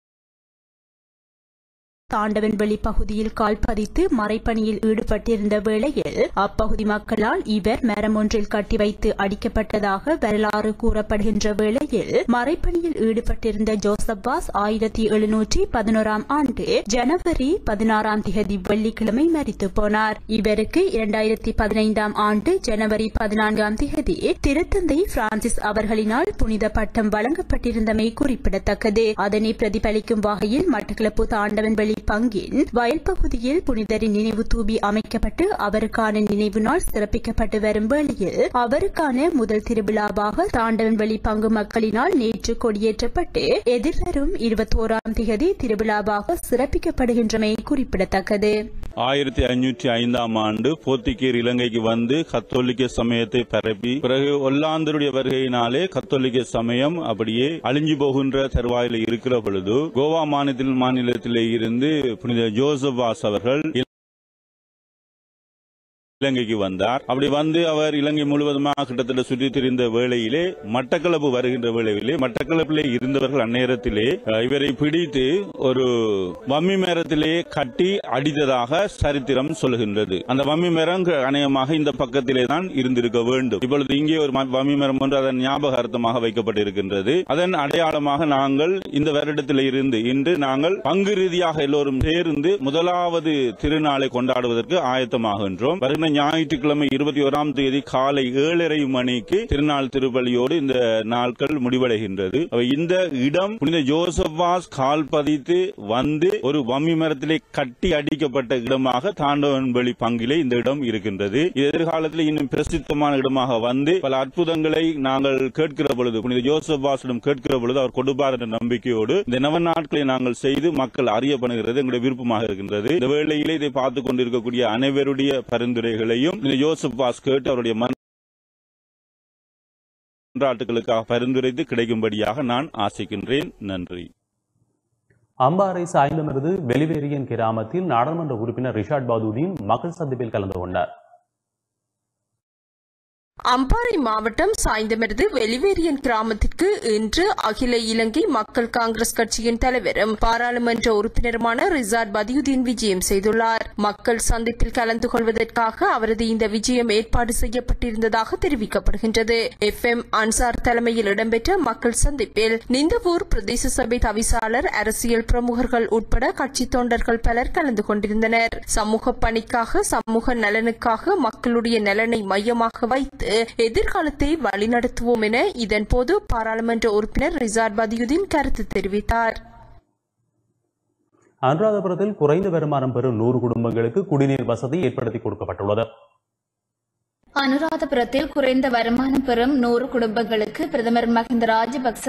தாண்டவன்வெளி பகுதியில் கால் பதித்து மறைப்பணியில் ஈடுபட்டிருந்த வேளையில் அப்பகுதி மக்களால் இவர் மரம் ஒன்றில் கட்டி வைத்து அடிக்கப்பட்டதாக வரலாறு கூறப்படுகின்ற வேளையில் மறைப்பணியில் ஈடுபட்டிருந்த ஜோசப் வாஸ் ஆயிரத்தி எழுநூற்றி பதினோராம் ஆண்டு ஜனவரி பதினாறாம் திகதி வெள்ளிக்கிழமை மரித்து போனார் இவருக்கு இரண்டாயிரத்தி பதினைந்தாம் ஆண்டு ஜனவரி பதினான்காம் திகதி திருத்தந்தை பிரான்சிஸ் அவர்களினால் புனித பட்டம் வழங்கப்பட்டிருந்தமை குறிப்பிடத்தக்கது அதனை பிரதிபலிக்கும் வகையில் மட்டக்களப்பு தாண்டவன்வெளி பங்கின் வயல் பகுதியில் புனிதரின் நினைவு தூபி அமைக்கப்பட்டு அவருக்கான நினைவு நாள் சிறப்பிக்கப்பட்டு வரும் வேளையில் அவருக்கான முதல் திருவிழாவாக தாண்டவன்வெளி பங்கு மக்களினால் நேற்று கொடியேற்றப்பட்டு எதிர்வரும் இருபத்தோராம் திகதி திருவிழாவாக சிறப்பிக்கப்படுகின்றமை குறிப்பிடத்தக்கது ஆயிரத்தி ஐநூற்றி ஐந்தாம் ஆண்டு போர்த்துகீர் இலங்கைக்கு வந்து கத்தோலிக்க சமயத்தை பரப்பி பிறகு ஒல்லாந்தருடைய வருகையினாலே கத்தோலிக்க சமயம் அப்படியே அழிஞ்சு போகின்ற தருவாயில இருக்கிற பொழுது கோவா மாநிலத்தில் மாநிலத்திலே இருந்து புனித ஜோசப் வாஸ் அவர்கள் இலங்கைக்கு வந்தார் அப்படி வந்து அவர் இலங்கை முழுவதுமாக கிட்டத்தட்ட சுற்றி திரிந்த வேளையிலே மட்டக்களப்பு வருகின்ற வேளையிலே மட்டக்களப்பிலே இருந்தவர்கள் அந்நேரத்திலே அஹ், இவரை பிடித்து ஒரு வம்மி மரத்திலே கட்டி அடித்ததாக சரித்திரம் சொல்கின்றது அந்த வம்மி மரம் க- அநேகமாக இந்த பக்கத்திலே தான் இருந்திருக்க வேண்டும் இப்பொழுது இங்கே ஒரு ம- வம்மி மரம் ஒன்று அதன் ஞாபகார்த்தமாக வைக்கப்பட்டிருக்கின்றது அதன் அடையாளமாக நாங்கள் இந்த வருடத்தில் இருந்து இன்று நாங்கள் பங்கு ரீதியாக எல்லோரும் சேர்ந்து முதலாவது திருநாளை கொண்டாடுவதற்கு ஆயத்தமாகின்றோம் வருகின்ற ஞாயிற்றுக்கிழமை இருபத்தி ஓராம் தேதி காலை ஏழரை மணிக்கு திருநாள் திருப்பலியோடு இந்த நாட்கள் முடிவடைகின்றது அப்ப இந்த இடம் புனித ஜோசப்பாஸ் கால் பதித்து வந்து ஒரு வம்மி மரத்திலே கட்டி அடிக்கப்பட்ட இடமாக தாண்டவன்பலி பங்கிலே இந்த இடம் இருக்கின்றது இது எதிர்காலத்தில் இன்னும் பிரசித்தமான இடமாக வந்து பல அற்புதங்களை நாங்கள் கேட்கிற பொழுது புனித ஜோசப்பாஸிடம் கேட்கிற பொழுது அவர் கொடுப்பார் என்ற நம்பிக்கையோடு இந்த நவ நாட்களை நாங்கள் செய்து மக்கள் அறியப்படுகிறது எங்களுடைய விருப்பமாக இருக்கின்றது இந்த வேளையிலே இதை பார்த்துக் கொண்டிருக்கக்கூடிய அனைவருடைய பரிந்துரைகளையும் இந்த ஜோசப் பாஸ் கேட்டு அவருடைய மன்றாட்டுகளுக்காக பரிந்துரைத்து கிடைக்கும்படியாக நான் ஆசிக்கின்றேன் நன்றி அம்பாறை சாய்ந்தமருது வெளிவேரியன் கிராமத்தில் நாடாளுமன்ற உறுப்பினர் ரிஷாட் பாதுதீன் மக்கள் சந்திப்பில் கலந்து கொண்டார் அம்பாறை மாவட்டம் சாய்ந்தமருது வெளிவேரியன் கிராமத்திற்கு இன்று அகில இலங்கை மக்கள் காங்கிரஸ் கட்சியின் தலைவரும் பாராளுமன்ற உறுப்பினருமான ரிசார்ட் பதியுதீன் விஜயம் செய்துள்ளார் மக்கள் சந்திப்பில் கலந்து கொள்வதற்காக அவரது இந்த விஜயம் ஏற்பாடு செய்யப்பட்டிருந்ததாக தெரிவிக்கப்படுகின்றது எஃப் எம் அன்சார் தலைமையில் இடம்பெற்ற மக்கள் சந்திப்பில் நிந்தவூர் பிரதேச சபை தவிசாளர் அரசியல் பிரமுகர்கள் உட்பட கட்சி தொண்டர்கள் பலர் கலந்து கொண்டிருந்தனர் சமூக பணிக்காக சமூக நலனுக்காக மக்களுடைய நலனை மையமாக வைத்து எதிர்காலத்தை வழிநடத்துவோம் என இதன்போது பாராளுமன்ற உறுப்பினர் ரிசார்ட் பதியுதீன் கருத்து தெரிவித்தார் அனுராதபுரத்தில் குறைந்த வருமானம் பெறும் நூறு குடும்பங்களுக்கு குடிநீர் வசதி ஏற்படுத்தி கொடுக்கப்பட்டுள்ளது அனுராதபுரத்தில் குறைந்த வருமானம் பெறும் நூறு குடும்பங்களுக்கு பிரதமர் மஹிந்த ராஜபக்ச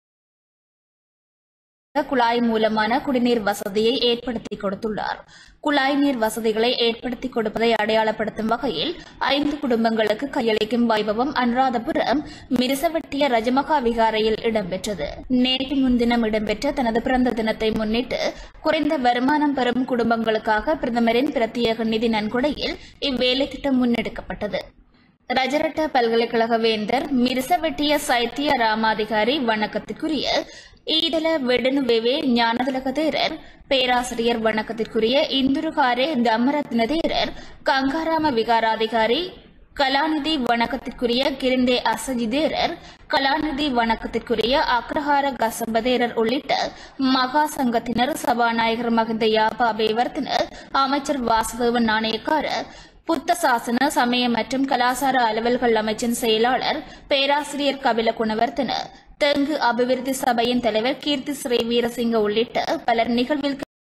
குழாய் மூலமான குடிநீர் வசதியை ஏற்படுத்தி கொடுத்துள்ளார் குழாய் நீர் வசதிகளை ஏற்படுத்தி கொடுப்பதை அடையாளப்படுத்தும் வகையில் ஐந்து குடும்பங்களுக்கு கையளிக்கும் வைபவம் அனுராதபுரம் மிரிசவட்டிய ரஜமகா விகாரையில் இடம்பெற்றது நேற்று முன்தினம் இடம்பெற்ற தனது பிறந்த தினத்தை முன்னிட்டு குறைந்த வருமானம் பெறும் குடும்பங்களுக்காக பிரதமரின் பிரத்யேக நிதி நன்கொடையில் இவ்வேலை திட்டம் முன்னெடுக்கப்பட்டது ரஜரட்ட பல்கலைக்கழக வேந்தர் மிரிசவெட்டிய சைத்திய ராமாதிகாரி வணக்கத்திற்குரிய ஈடல வெடனுவேவே ஞானதிலக தேரர் பேராசிரியர் வணக்கத்திற்குரிய இந்துருகாரே தம்மரத்ன தேரர் கங்காராம விகாராதிகாரி கலாநிதி வணக்கத்திற்குரிய கிரிந்தே அசஜிதேரர் கலாநிதி வணக்கத்திற்குரிய அக்ரஹார கசம்பதேரர் உள்ளிட்ட மகா சங்கத்தினர் சபாநாயகர் மகிந்த யாபா பேவர்த்தனர் அமைச்சர் வாசுதேவன் நாணயக்காரர் புத்த சாசன சமய மற்றும் கலாசார அலுவல்கள் அமைச்சின் செயலாளர் பேராசிரியர் கபில குணவர்த்தன தெங்கு அபிவிருத்தி சபையின் தலைவர் கீர்த்தி ஸ்ரீ வீரசிங்க உள்ளிட்ட பலர் நிகழ்வில்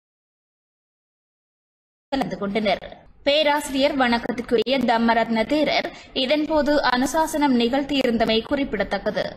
கலந்து கொண்டனர் பேராசிரியர் வணக்கத்துக்குரிய தம்மரத்ன தேரர் இதன்போது அனுசாசனம் நிகழ்த்தியிருந்தமை குறிப்பிடத்தக்கது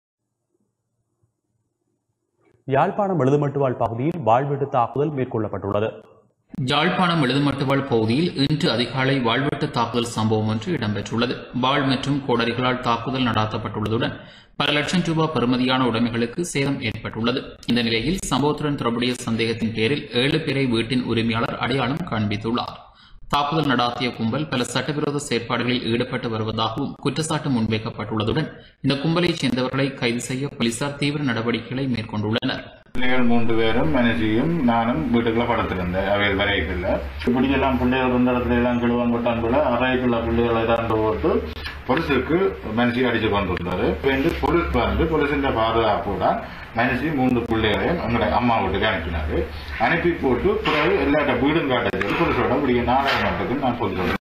யாழ்ப்பாணம் எழுதுமட்டுவாழ் பகுதியில் வாழ்வீட்டு தாக்குதல் மேற்கொள்ளப்பட்டுள்ளது யாழ்ப்பாணம் எழுதுமட்டுவாழ் பகுதியில் இன்று அதிகாலை வாழ்வெட்டு தாக்குதல் சம்பவம் ஒன்று இடம்பெற்றுள்ளது வாழ் மற்றும் கோடரிகளால் தாக்குதல் நடாத்தப்பட்டுள்ளதுடன் பல லட்சம் ரூபாய் பெறுமதியான உடைமைகளுக்கு சேதம் ஏற்பட்டுள்ளது இந்த நிலையில் சம்பவத்துடன் தொடர்புடைய சந்தேகத்தின் பேரில் ஏழு பேரை வீட்டின் உரிமையாளர் அடையாளம் காண்பித்துள்ளார் தாக்குதல் நடாத்திய கும்பல் பல சட்டவிரோத செயற்பாடுகளில் ஈடுபட்டு வருவதாகவும் குற்றச்சாட்டு முன்வைக்கப்பட்டுள்ளதுடன் இந்த கும்பலைச் சேர்ந்தவர்களை கைது செய்ய போலீசார் தீவிர நடவடிக்கைகளை மேற்கொண்டுள்ளனர் பிள்ளைகள் மூன்று பேரும் மனசியும் நானும் வீட்டுக்குள்ள படுத்திருந்தேன் அவையில் வரைக்குள்ள இப்படியெல்லாம் பிள்ளைகள் இருந்த இடத்துல எல்லாம் கிழுவன் கொட்டான் போல அறைக்குள்ள பிள்ளைகளை தான் போட்டு பொலிசுக்கு மனசி அடிச்சு கொண்டிருந்தாரு வந்து போலீஸ் வந்து போலீஸின் பாதுகாப்போட மனசி மூன்று பிள்ளைகளையும் எங்களுடைய அம்மா வீட்டுக்கு அனுப்பினாரு அனுப்பி போட்டு பிறகு எல்லாட்ட வீடும் காட்ட சொல்லி போலீஸோட இப்படி நாடகம் மட்டுக்கு நான் போலீஸோட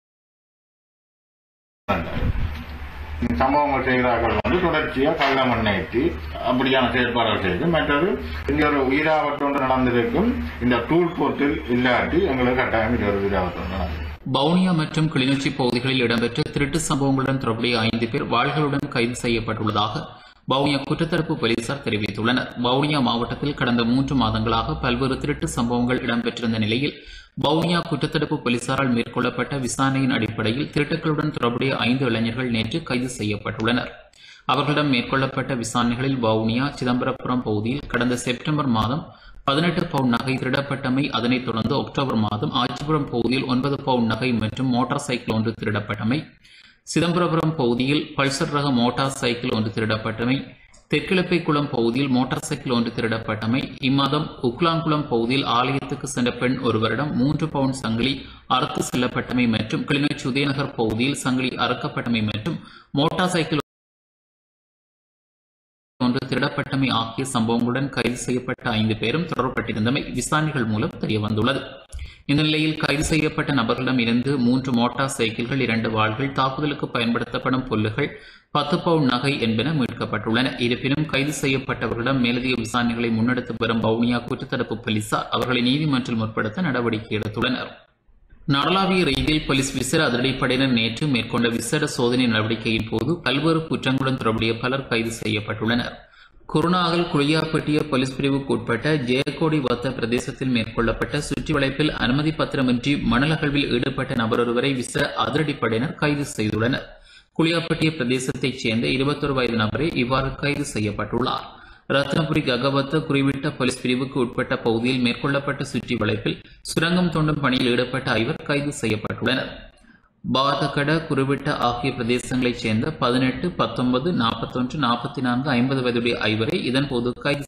சம்பவங்கள் செய்கிறார்கள் வந்து தொடர்ச்சியா கள்ள மண்ணேற்றி அப்படியான செயற்பாடுகள் செய்து மற்றது இங்க ஒரு உயிராபத்து ஒன்று நடந்திருக்கும் இந்த டூல் போர்ட்டில் இல்லாட்டி எங்களுக்கு கட்டாயம் இது ஒரு உயிராபத்து ஒன்று நடந்தது வவுனியா மற்றும் கிளிநொச்சி பகுதிகளில் இடம்பெற்ற திருட்டு சம்பவங்களுடன் தொடர்புடைய ஐந்து பேர் வாள்களுடன் கைது செய்யப்பட்டுள்ளதாக வவுனியா குற்றத்தடுப்பு போலீசார் தெரிவித்துள்ளனர் வவுனியா மாவட்டத்தில் கடந்த மூன்று மாதங்களாக பல்வேறு திருட்டு சம்பவங்கள் இடம்பெற்றிருந்த நிலையில் வவுனியா குற்றத்தடுப்பு போலீசாரால் மேற்கொள்ளப்பட்ட விசாரணையின் அடிப்படையில் திருட்டுக்களுடன் தொடர்புடைய ஐந்து இளைஞர்கள் நேற்று கைது செய்யப்பட்டுள்ளனர் அவர்களிடம் மேற்கொள்ளப்பட்ட விசாரணைகளில் வவுனியா சிதம்பரபுரம் பகுதியில் கடந்த செப்டம்பர் மாதம் பதினெட்டு பவுண்ட் நகை திருடப்பட்டமை அதனைத் தொடர்ந்து அக்டோபர் மாதம் ஆச்சிபுரம் பகுதியில் ஒன்பது பவுண்ட் நகை மற்றும் மோட்டார் சைக்கிள் ஒன்று திருடப்பட்டமை சிதம்பரபுரம் பகுதியில் பல்சர் ரக மோட்டார் சைக்கிள் ஒன்று திருடப்பட்டமை தெற்கிழப்பைக்குளம் பகுதியில் மோட்டார் சைக்கிள் ஒன்று திருடப்பட்டமை இம்மாதம் உக்லாங்குளம் பகுதியில் ஆலயத்துக்கு சென்ற பெண் ஒருவரிடம் மூன்று பவுண்ட் சங்கிலி அறுத்து செல்லப்பட்டமை மற்றும் கிளிநொச்சி உதயநகர் பகுதியில் சங்கிலி அறுக்கப்பட்டமை மற்றும் மோட்டார் சைக்கிள் ஒன்று திருடப்பட்டமை ஆகிய சம்பவங்களுடன் கைது செய்யப்பட்ட ஐந்து பேரும் தொடர்பட்டிருந்தமை விசாரணைகள் மூலம் தெரியவந்துள்ளது இந்த நிலையில் கைது செய்யப்பட்ட நபர்களிடம் இருந்து மூன்று மோட்டார் சைக்கிள்கள் இரண்டு வாள்கள் தாக்குதலுக்கு பயன்படுத்தப்படும் புல்லுகள் பத்து பவுண்ட் நகை என்பன மீட்கப்பட்டுள்ளன இருப்பினும் கைது செய்யப்பட்டவர்களிடம் மேலதிக விசாரணைகளை முன்னெடுத்து வரும் வவுனியா குற்றத்தடுப்பு போலீசார் அவர்களை நீதிமன்றில் முற்படுத்த நடவடிக்கை எடுத்துள்ளனர் நாடளாவிய ரீதியில் போலீஸ் விசேட அதிரடிப்படையினர் நேற்று மேற்கொண்ட விசேட சோதனை நடவடிக்கையின் போது பல்வேறு குற்றங்களுடன் தொடர்புடைய பலர் கைது செய்யப்பட்டுள்ளனர் குருநாகல் குளியாப்பட்டிய போலீஸ் பிரிவுக்கு உட்பட்ட ஜெயக்கோடி வத்த பிரதேசத்தில் மேற்கொள்ளப்பட்ட சுற்றி வளைப்பில் அனுமதி பத்திரமின்றி மணல் அகழ்வில் ஈடுபட்ட நபர் ஒருவரை விசேட அதிரடிப்படையினர் கைது செய்துள்ளனர் குளியாப்பட்டிய பிரதேசத்தைச் சேர்ந்த இருபத்தொரு வயது நபரே இவ்வாறு கைது செய்யப்பட்டுள்ளார் ரத்னபுரி ககவத்த குறிவிட்ட போலீஸ் பிரிவுக்கு உட்பட்ட பகுதியில் மேற்கொள்ளப்பட்ட சுற்றி வளைப்பில் சுரங்கம் தோண்டும் பணியில் ஈடுபட்ட ஐவர் கைது செய்யப்பட்டுள்ளனர் பாதகட குருவிட்ட ஆகிய பிரதேசங்களைச் சேர்ந்த பதினெட்டு பத்தொன்பது நாற்பத்தொன்று நாற்பத்தி நான்கு ஐம்பது வயதுடைய ஐவரை இதன்போது கைது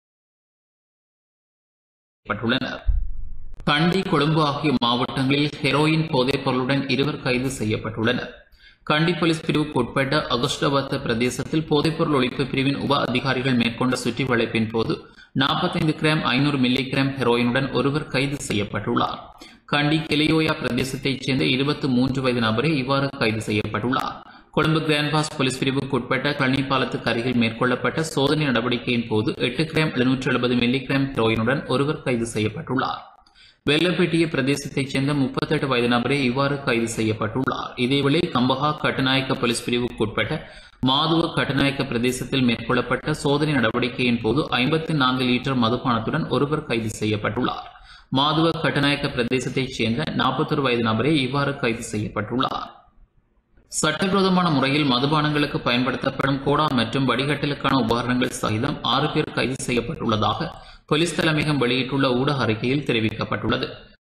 செய்யப்பட்டுள்ளனர் கண்டி கொழும்பு ஆகிய மாவட்டங்களில் ஹெரோயின் போதைப் பொருளுடன் இருவர் கைது செய்யப்பட்டுள்ளனர் கண்டி போலீஸ் பிரிவுக்கு உட்பட்ட அகஸ்டவத்த பிரதேசத்தில் போதைப்பொருள் ஒழிப்பு பிரிவின் உப அதிகாரிகள் மேற்கொண்ட சுற்றி வளைப்பின் போது நாற்பத்தைந்து கிராம் ஐநூறு மில்லி கிராம் ஹெரோயினுடன் ஒருவர் கைது செய்யப்பட்டுள்ளார் கண்டி கிளையோயா பிரதேசத்தைச் சேர்ந்த இருபத்தி மூன்று வயது நபரே இவ்வாறு கைது செய்யப்பட்டுள்ளார் கொழும்பு கிராண்ட்பாஸ் போலீஸ் பிரிவுக்கு உட்பட்ட கழனி பாலத்துக்கு அருகில் மேற்கொள்ளப்பட்ட சோதனை நடவடிக்கையின் போது எட்டு கிராம் எழுநூற்று எழுபது மில்லி கிராம் ஹெரோயினுடன் ஒருவர் கைது செய்யப்பட்டுள்ளார் வெள்ளப்பேட்டிய பிரதேசத்தைச் சேர்ந்த முப்பத்தெட்டு வயது நபரே இவ்வாறு கைது செய்யப்பட்டுள்ளார் இதேவேளை கம்பஹா கட்டுநாயக்க போலீஸ் பிரிவுக்கு உட்பட்ட மாதுவ கட்டுநாயக்க பிரதேசத்தில் மேற்கொள்ளப்பட்ட சோதனை நடவடிக்கையின் போது ஐம்பத்தி நான்கு லிட்டர் மதுபானத்துடன் ஒருவர் கைது செய்யப்பட்டுள்ளார் மாதுவ கட்டுநாயக்க பிரதேசத்தைச் சேர்ந்த நாற்பத்தொரு வயது நபரே இவ்வாறு கைது செய்யப்பட்டுள்ளார் சட்டவிரோதமான முறையில் மதுபானங்களுக்கு பயன்படுத்தப்படும் கோடா மற்றும் வடிகட்டலுக்கான உபகரணங்கள் சகிதம் ஆறு பேர் கைது செய்யப்பட்டுள்ளதாக போலீஸ் தலைமையகம் வெளியிட்டுள்ள ஊடக அறிக்கையில் தெரிவிக்கப்பட்டுள்ளது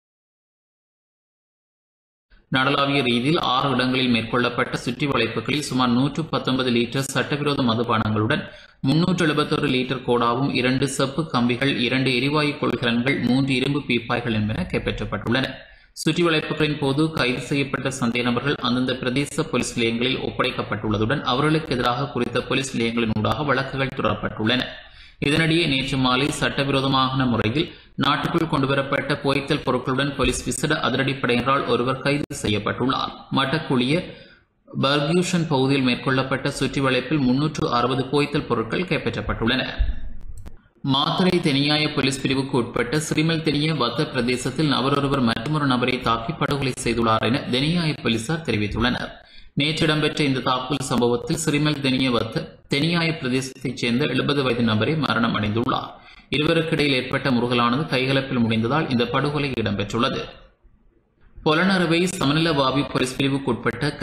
நாடளாவிய ரீதியில் ஆறு இடங்களில் மேற்கொள்ளப்பட்ட சுற்றி வளைப்புகளில் சுமார் நூற்று பத்தொன்பது லிட்டர் சட்டவிரோத மதுபானங்களுடன் முன்னூற்று எழுபத்தொரு லிட்டர் கோடாவும் இரண்டு செப்பு கம்பிகள் இரண்டு எரிவாயு கொள்கலன்கள் மூன்று இரும்பு பீப்பாய்கள் என்பன கைப்பற்றப்பட்டுள்ளன சுற்றி வளைப்புகளின் போது கைது செய்யப்பட்ட சந்தேக நபர்கள் அந்தந்த பிரதேச போலீஸ் நிலையங்களில் ஒப்படைக்கப்பட்டுள்ளதுடன் அவர்களுக்கு எதிராக குறித்த போலீஸ் நிலையங்களின் ஊடாக வழக்குகள் தொடரப்பட்டுள்ளன இதனிடையே நேற்று மாலை சட்டவிரோதமான முறையில் நாட்டுக்குள் கொண்டுவரப்பட்ட போய்த்தல் பொருட்களுடன் போலீஸ் விசேட அதிரடிப்படையினரால் ஒருவர் கைது செய்யப்பட்டுள்ளார் மட்டக்குழிய பர்கியூஷன் பகுதியில் மேற்கொள்ளப்பட்ட சுற்றி வளைப்பில் முன்னூற்று அறுபது போய்த்தல் பொருட்கள் கைப்பற்றப்பட்டுள்ளன மாத்தறை தெனியாய போலீஸ் பிரிவுக்கு உட்பட்ட சிறிமல் தெனிய வத்த பிரதேசத்தில் நபரொருவர் மற்றொரு நபரை தாக்கி படுகொலை செய்துள்ளார் என தெனியாய போலீசார் தெரிவித்துள்ளனர் நேற்று இடம்பெற்ற இந்த தாக்குதல் சம்பவத்தில் சிறிமல் தெனிய வத்த தெனியாய பிரதேசத்தைச் சேர்ந்த எழுபது வயது நபரை மரணம் அடைந்துள்ளார் இருவருக்கு இடையில் ஏற்பட்ட முருகலானது கைகலப்பில் முடிந்ததால் இந்த படுகொலை இடம்பெற்றுள்ளது பொலனறுவை சமநிலவாவி போலீஸ் பிரிவுக்கு உட்பட்ட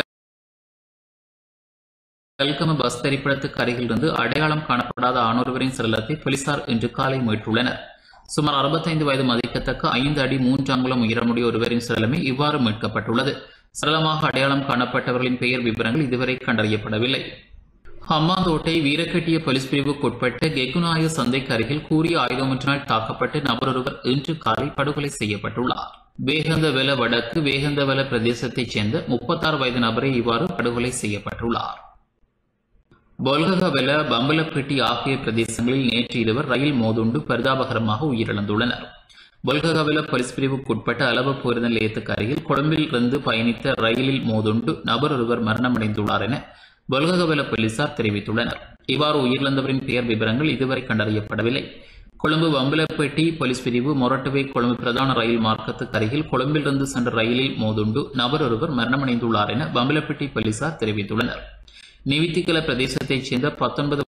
கல்கம பஸ் திரைப்படத்துக்கு அருகிலிருந்து அடையாளம் காணப்படாத ஆணொருவரின் சடலத்தை போலீசார் இன்று காலை மீட்டுள்ளனர் சுமார் அறுபத்தைந்து வயது மதிக்கத்தக்க ஐந்து அடி மூன்று அங்குலம் உயரமுடைய ஒருவரின் சடலமே இவ்வாறு மீட்கப்பட்டுள்ளது சடலமாக அடையாளம் காணப்பட்டவர்களின் பெயர் விவரங்கள் இதுவரை கண்டறியப்படவில்லை ஹம்மாந்தோட்டை வீரக்கட்டிய போலீஸ் பிரிவுக்கு உட்பட்ட கெகுநாய சந்தைக்கு அருகில் கூறிய ஆயுதம் ஒன்றினால் தாக்கப்பட்டு நபரொருவர் இன்று காலை படுகொலை செய்யப்பட்டுள்ளார் வேகந்தவெல வடக்கு வேகந்தவெல பிரதேசத்தைச் சேர்ந்த முப்பத்தாறு வயது நபரை இவ்வாறு படுகொலை செய்யப்பட்டுள்ளார் பொல்ககவெல பம்பலப்பட்டி ஆகிய பிரதேசங்களில் நேற்று இருவர் ரயில் மோதுண்டு பரிதாபகரமாக உயிரிழந்துள்ளனர் பொல்ககவெல போலீஸ் பிரிவுக்கு உட்பட்ட அளவு பேருந்து நிலையத்துக்கு அருகில் கொழும்பில் இருந்து பயணித்த ரயிலில் மோதுண்டு நபர் ஒருவர் மரணமடைந்துள்ளார் என பொல்ககவெல போலீசார் தெரிவித்துள்ளனர் இவ்வாறு உயிரிழந்தவரின் பெயர் விவரங்கள் இதுவரை கண்டறியப்படவில்லை கொழும்பு வம்பலப்பேட்டி போலீஸ் பிரிவு மொரட்டுவை கொழும்பு பிரதான ரயில் மார்க்கத்துக்கு அருகில் கொழும்பிலிருந்து சென்ற ரயிலில் மோதுண்டு நபர் ஒருவர் மரணமடைந்துள்ளார் என வம்பலப்பேட்டி போலீசார் தெரிவித்துள்ளனர் நிவித்திகல பிரதேசத்தைச் சேர்ந்த பத்தொன்பது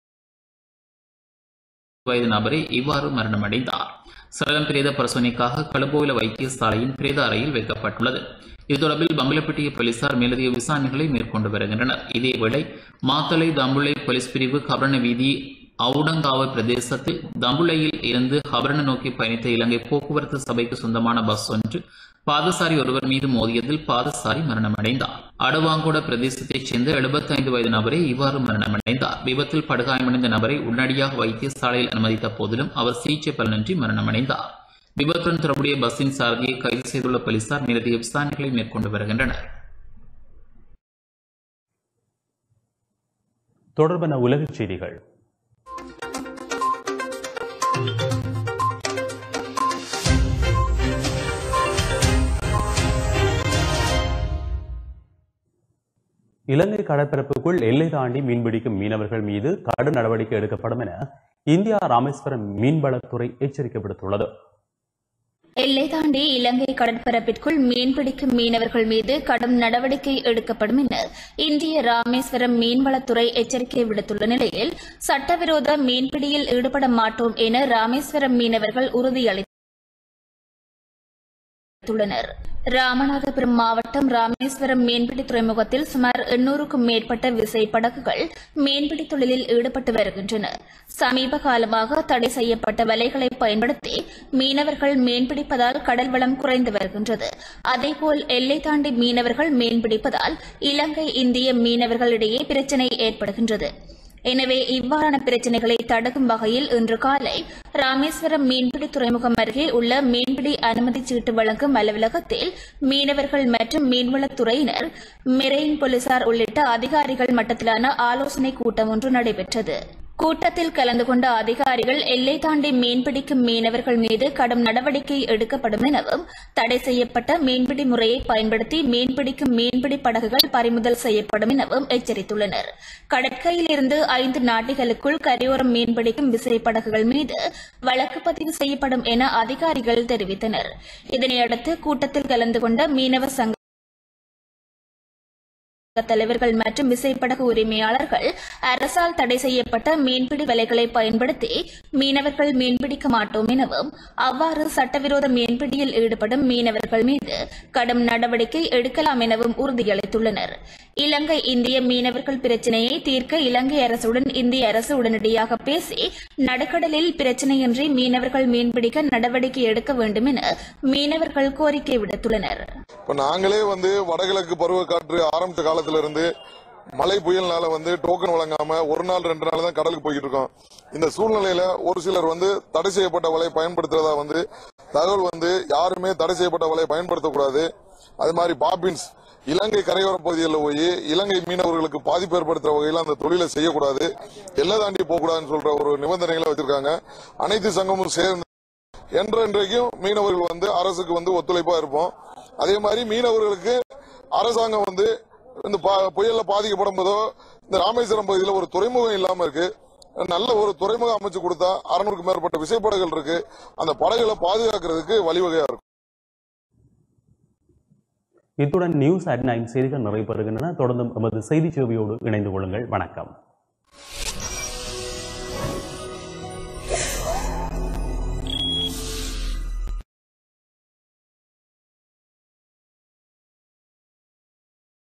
வயது நபரே இவ்வாறு மரணமடைந்தார் சடலம் பிரேத பரிசோதனைக்காக கழுபோவில வைத்தியசாலையின் பிரேத அறையில் வைக்கப்பட்டுள்ளது இது தொடர்பில் பம்பலப்பட்டிய போலீசார் மேலதிக விசாரணைகளை மேற்கொண்டு வருகின்றனர் இதேவேளை மாத்தளை தம்புளை போலீஸ் பிரிவு கபரண வீதி அவுடங்காவ பிரதேசத்தில் தம்புளையில் இருந்து ஹபரண நோக்கி பயணித்த இலங்கை போக்குவரத்து சபைக்கு சொந்தமான பஸ் ஒன்று பாதசாரி ஒருவர் மீது மோதியதில் பாதசாரி மரணமடைந்தார் அடுவாங்கோட பிரதேசத்தைச் சேர்ந்த 75 வயது நபரே இவ்வாறு மரணமடைந்தார் விபத்தில் படுகாயமடைந்த நபரை உடனடியாக வைத்தியசாலையில் அனுமதித்த போதிலும் அவர் சிகிச்சை பலனின்றி மரணமடைந்தார் விபத்துடன் தொடர்புடைய பஸ்ஸின் சாரதியை கைது செய்துள்ள போலீசார் மேலதிக விசாரணைகளை மேற்கொண்டு வருகின்றனர் தொடர்பான உலகச் செய்திகள் இலங்கை கடற்பரப்புக்குள் எல்லை தாண்டி மீன்பிடிக்கும் மீனவர்கள் மீது கடும் நடவடிக்கை எடுக்கப்படும் என இந்தியா ராமேஸ்வரம் மீன்வளத்துறை எச்சரிக்கை விடுத்துள்ளது எல்லை தாண்டி இலங்கை கடற்பரப்பிற்குள் மீன்பிடிக்கும் மீனவர்கள் மீது கடும் நடவடிக்கை எடுக்கப்படும் என இந்திய ராமேஸ்வரம் மீன்வளத்துறை எச்சரிக்கை விடுத்துள்ள நிலையில் சட்டவிரோத மீன்பிடியில் ஈடுபட மாட்டோம் என ராமேஸ்வரம் மீனவர்கள் உறுதியளித்துள்ளனர் ராமநாதபுரம் மாவட்டம் ராமேஸ்வரம் மீன்பிடி துறைமுகத்தில் சுமார் எண்ணூறுக்கும் மேற்பட்ட விசை படகுகள் மீன்பிடி தொழிலில் ஈடுபட்டு வருகின்றன சமீப காலமாக தடை செய்யப்பட்ட வலைகளை பயன்படுத்தி மீனவர்கள் மீன்பிடிப்பதால் கடல் வளம் குறைந்து வருகின்றது அதேபோல் எல்லை தாண்டி மீனவர்கள் மீன்பிடிப்பதால் இலங்கை இந்திய மீனவர்களிடையே பிரச்சினை ஏற்படுகின்றது எனவே இவ்வாறான பிரச்சினைகளை தடுக்கும் வகையில் இன்று காலை ராமேஸ்வரம் மீன்பிடி துறைமுகம் அருகே உள்ள மீன்பிடி அனுமதி சீட்டு வழங்கும் அலுவலகத்தில் மீனவர்கள் மற்றும் மீன்வளத்துறையினர் மெரெயின் போலீசார் உள்ளிட்ட அதிகாரிகள் மட்டத்திலான ஆலோசனை கூட்டம் ஒன்று நடைபெற்றது கூட்டத்தில் கலந்து கொண்ட அதிகாரிகள் எல்லை தாண்டி மீன்பிடிக்கும் மீனவர்கள் மீது கடும் நடவடிக்கை எடுக்கப்படும் எனவும் தடை செய்யப்பட்ட மீன்பிடி முறையை பயன்படுத்தி மீன்பிடிக்கும் மீன்பிடி படகுகள் பறிமுதல் செய்யப்படும் எனவும் எச்சரித்துள்ளனர் கடற்கையிலிருந்து ஐந்து நாட்டிகளுக்குள் கரையோரம் மீன்பிடிக்கும் விசை படகுகள் மீது வழக்கு பதிவு செய்யப்படும் என அதிகாரிகள் தெரிவித்தனர் இதனையடுத்து கூட்டத்தில் கலந்து கொண்ட மீனவ சங்க தலைவர்கள் மற்றும் விசைப்படகு உரிமையாளர்கள் அரசால் தடை செய்யப்பட்ட மீன்பிடி வலைகளை பயன்படுத்தி மீனவர்கள் மீன்பிடிக்க மாட்டோம் எனவும் அவ்வாறு சட்டவிரோத மீன்பிடியில் ஈடுபடும் மீனவர்கள் மீது கடும் நடவடிக்கை எடுக்கலாம் எனவும் உறுதியளித்துள்ளனர் இலங்கை இந்திய மீனவர்கள் பிரச்சினையை தீர்க்க இலங்கை அரசுடன் இந்திய அரசு உடனடியாக பேசி நடுக்கடலில் பிரச்சினையின்றி மீனவர்கள் மீன்பிடிக்க நடவடிக்கை எடுக்க வேண்டும் என மீனவர்கள் கோரிக்கை விடுத்துள்ளனர் இப்ப நாங்களே வந்து வடகிழக்கு பருவக்காற்று ஆரம்பிச்ச காலத்துல இருந்து மழை புயல்னால வந்து டோக்கன் வழங்காம ஒரு நாள் ரெண்டு நாள் தான் கடலுக்கு போய்கிட்டு இருக்கோம் இந்த சூழ்நிலையில ஒரு சிலர் வந்து தடை செய்யப்பட்ட வலை பயன்படுத்துறதா வந்து தகவல் வந்து யாருமே தடை செய்யப்பட்ட வலை பயன்படுத்தக்கூடாது அது மாதிரி பாபின்ஸ் இலங்கை கரையோர பகுதிகளில் போய் இலங்கை மீனவர்களுக்கு பாதிப்பு ஏற்படுத்துற வகையில் அந்த தொழிலை செய்யக்கூடாது எல்லை தாண்டி போகக்கூடாதுன்னு சொல்ற ஒரு நிபந்தனைகளை வச்சிருக்காங்க அனைத்து சங்கமும் சேர்ந்து என்றென்றைக்கும் மீனவர்கள் வந்து அரசுக்கு வந்து ஒத்துழைப்பா இருப்போம் அதே மாதிரி மீனவர்களுக்கு அரசாங்கம் வந்து இந்த பா- புயல்ல பாதிக்கப்படும் போதோ இந்த ராமேஸ்வரம் பகுதியில் ஒரு துறைமுகம் இல்லாம இருக்கு நல்ல ஒரு துறைமுகம் அமைச்சு கொடுத்தா அறுநூறுக்கும் மேற்பட்ட விசைப்படகுகள் இருக்கு அந்த படகுகளை பாதுகாக்கிறதுக்கு வழிவகையா இருக்கும் இத்துடன் நியூஸ் அட் நைன் செய்திகள் நிறைவு பெறுகின்றன தொடர்ந்தும் எமது செய்தி சேவையோடு இணைந்து கொள்ளுங்கள் வணக்கம்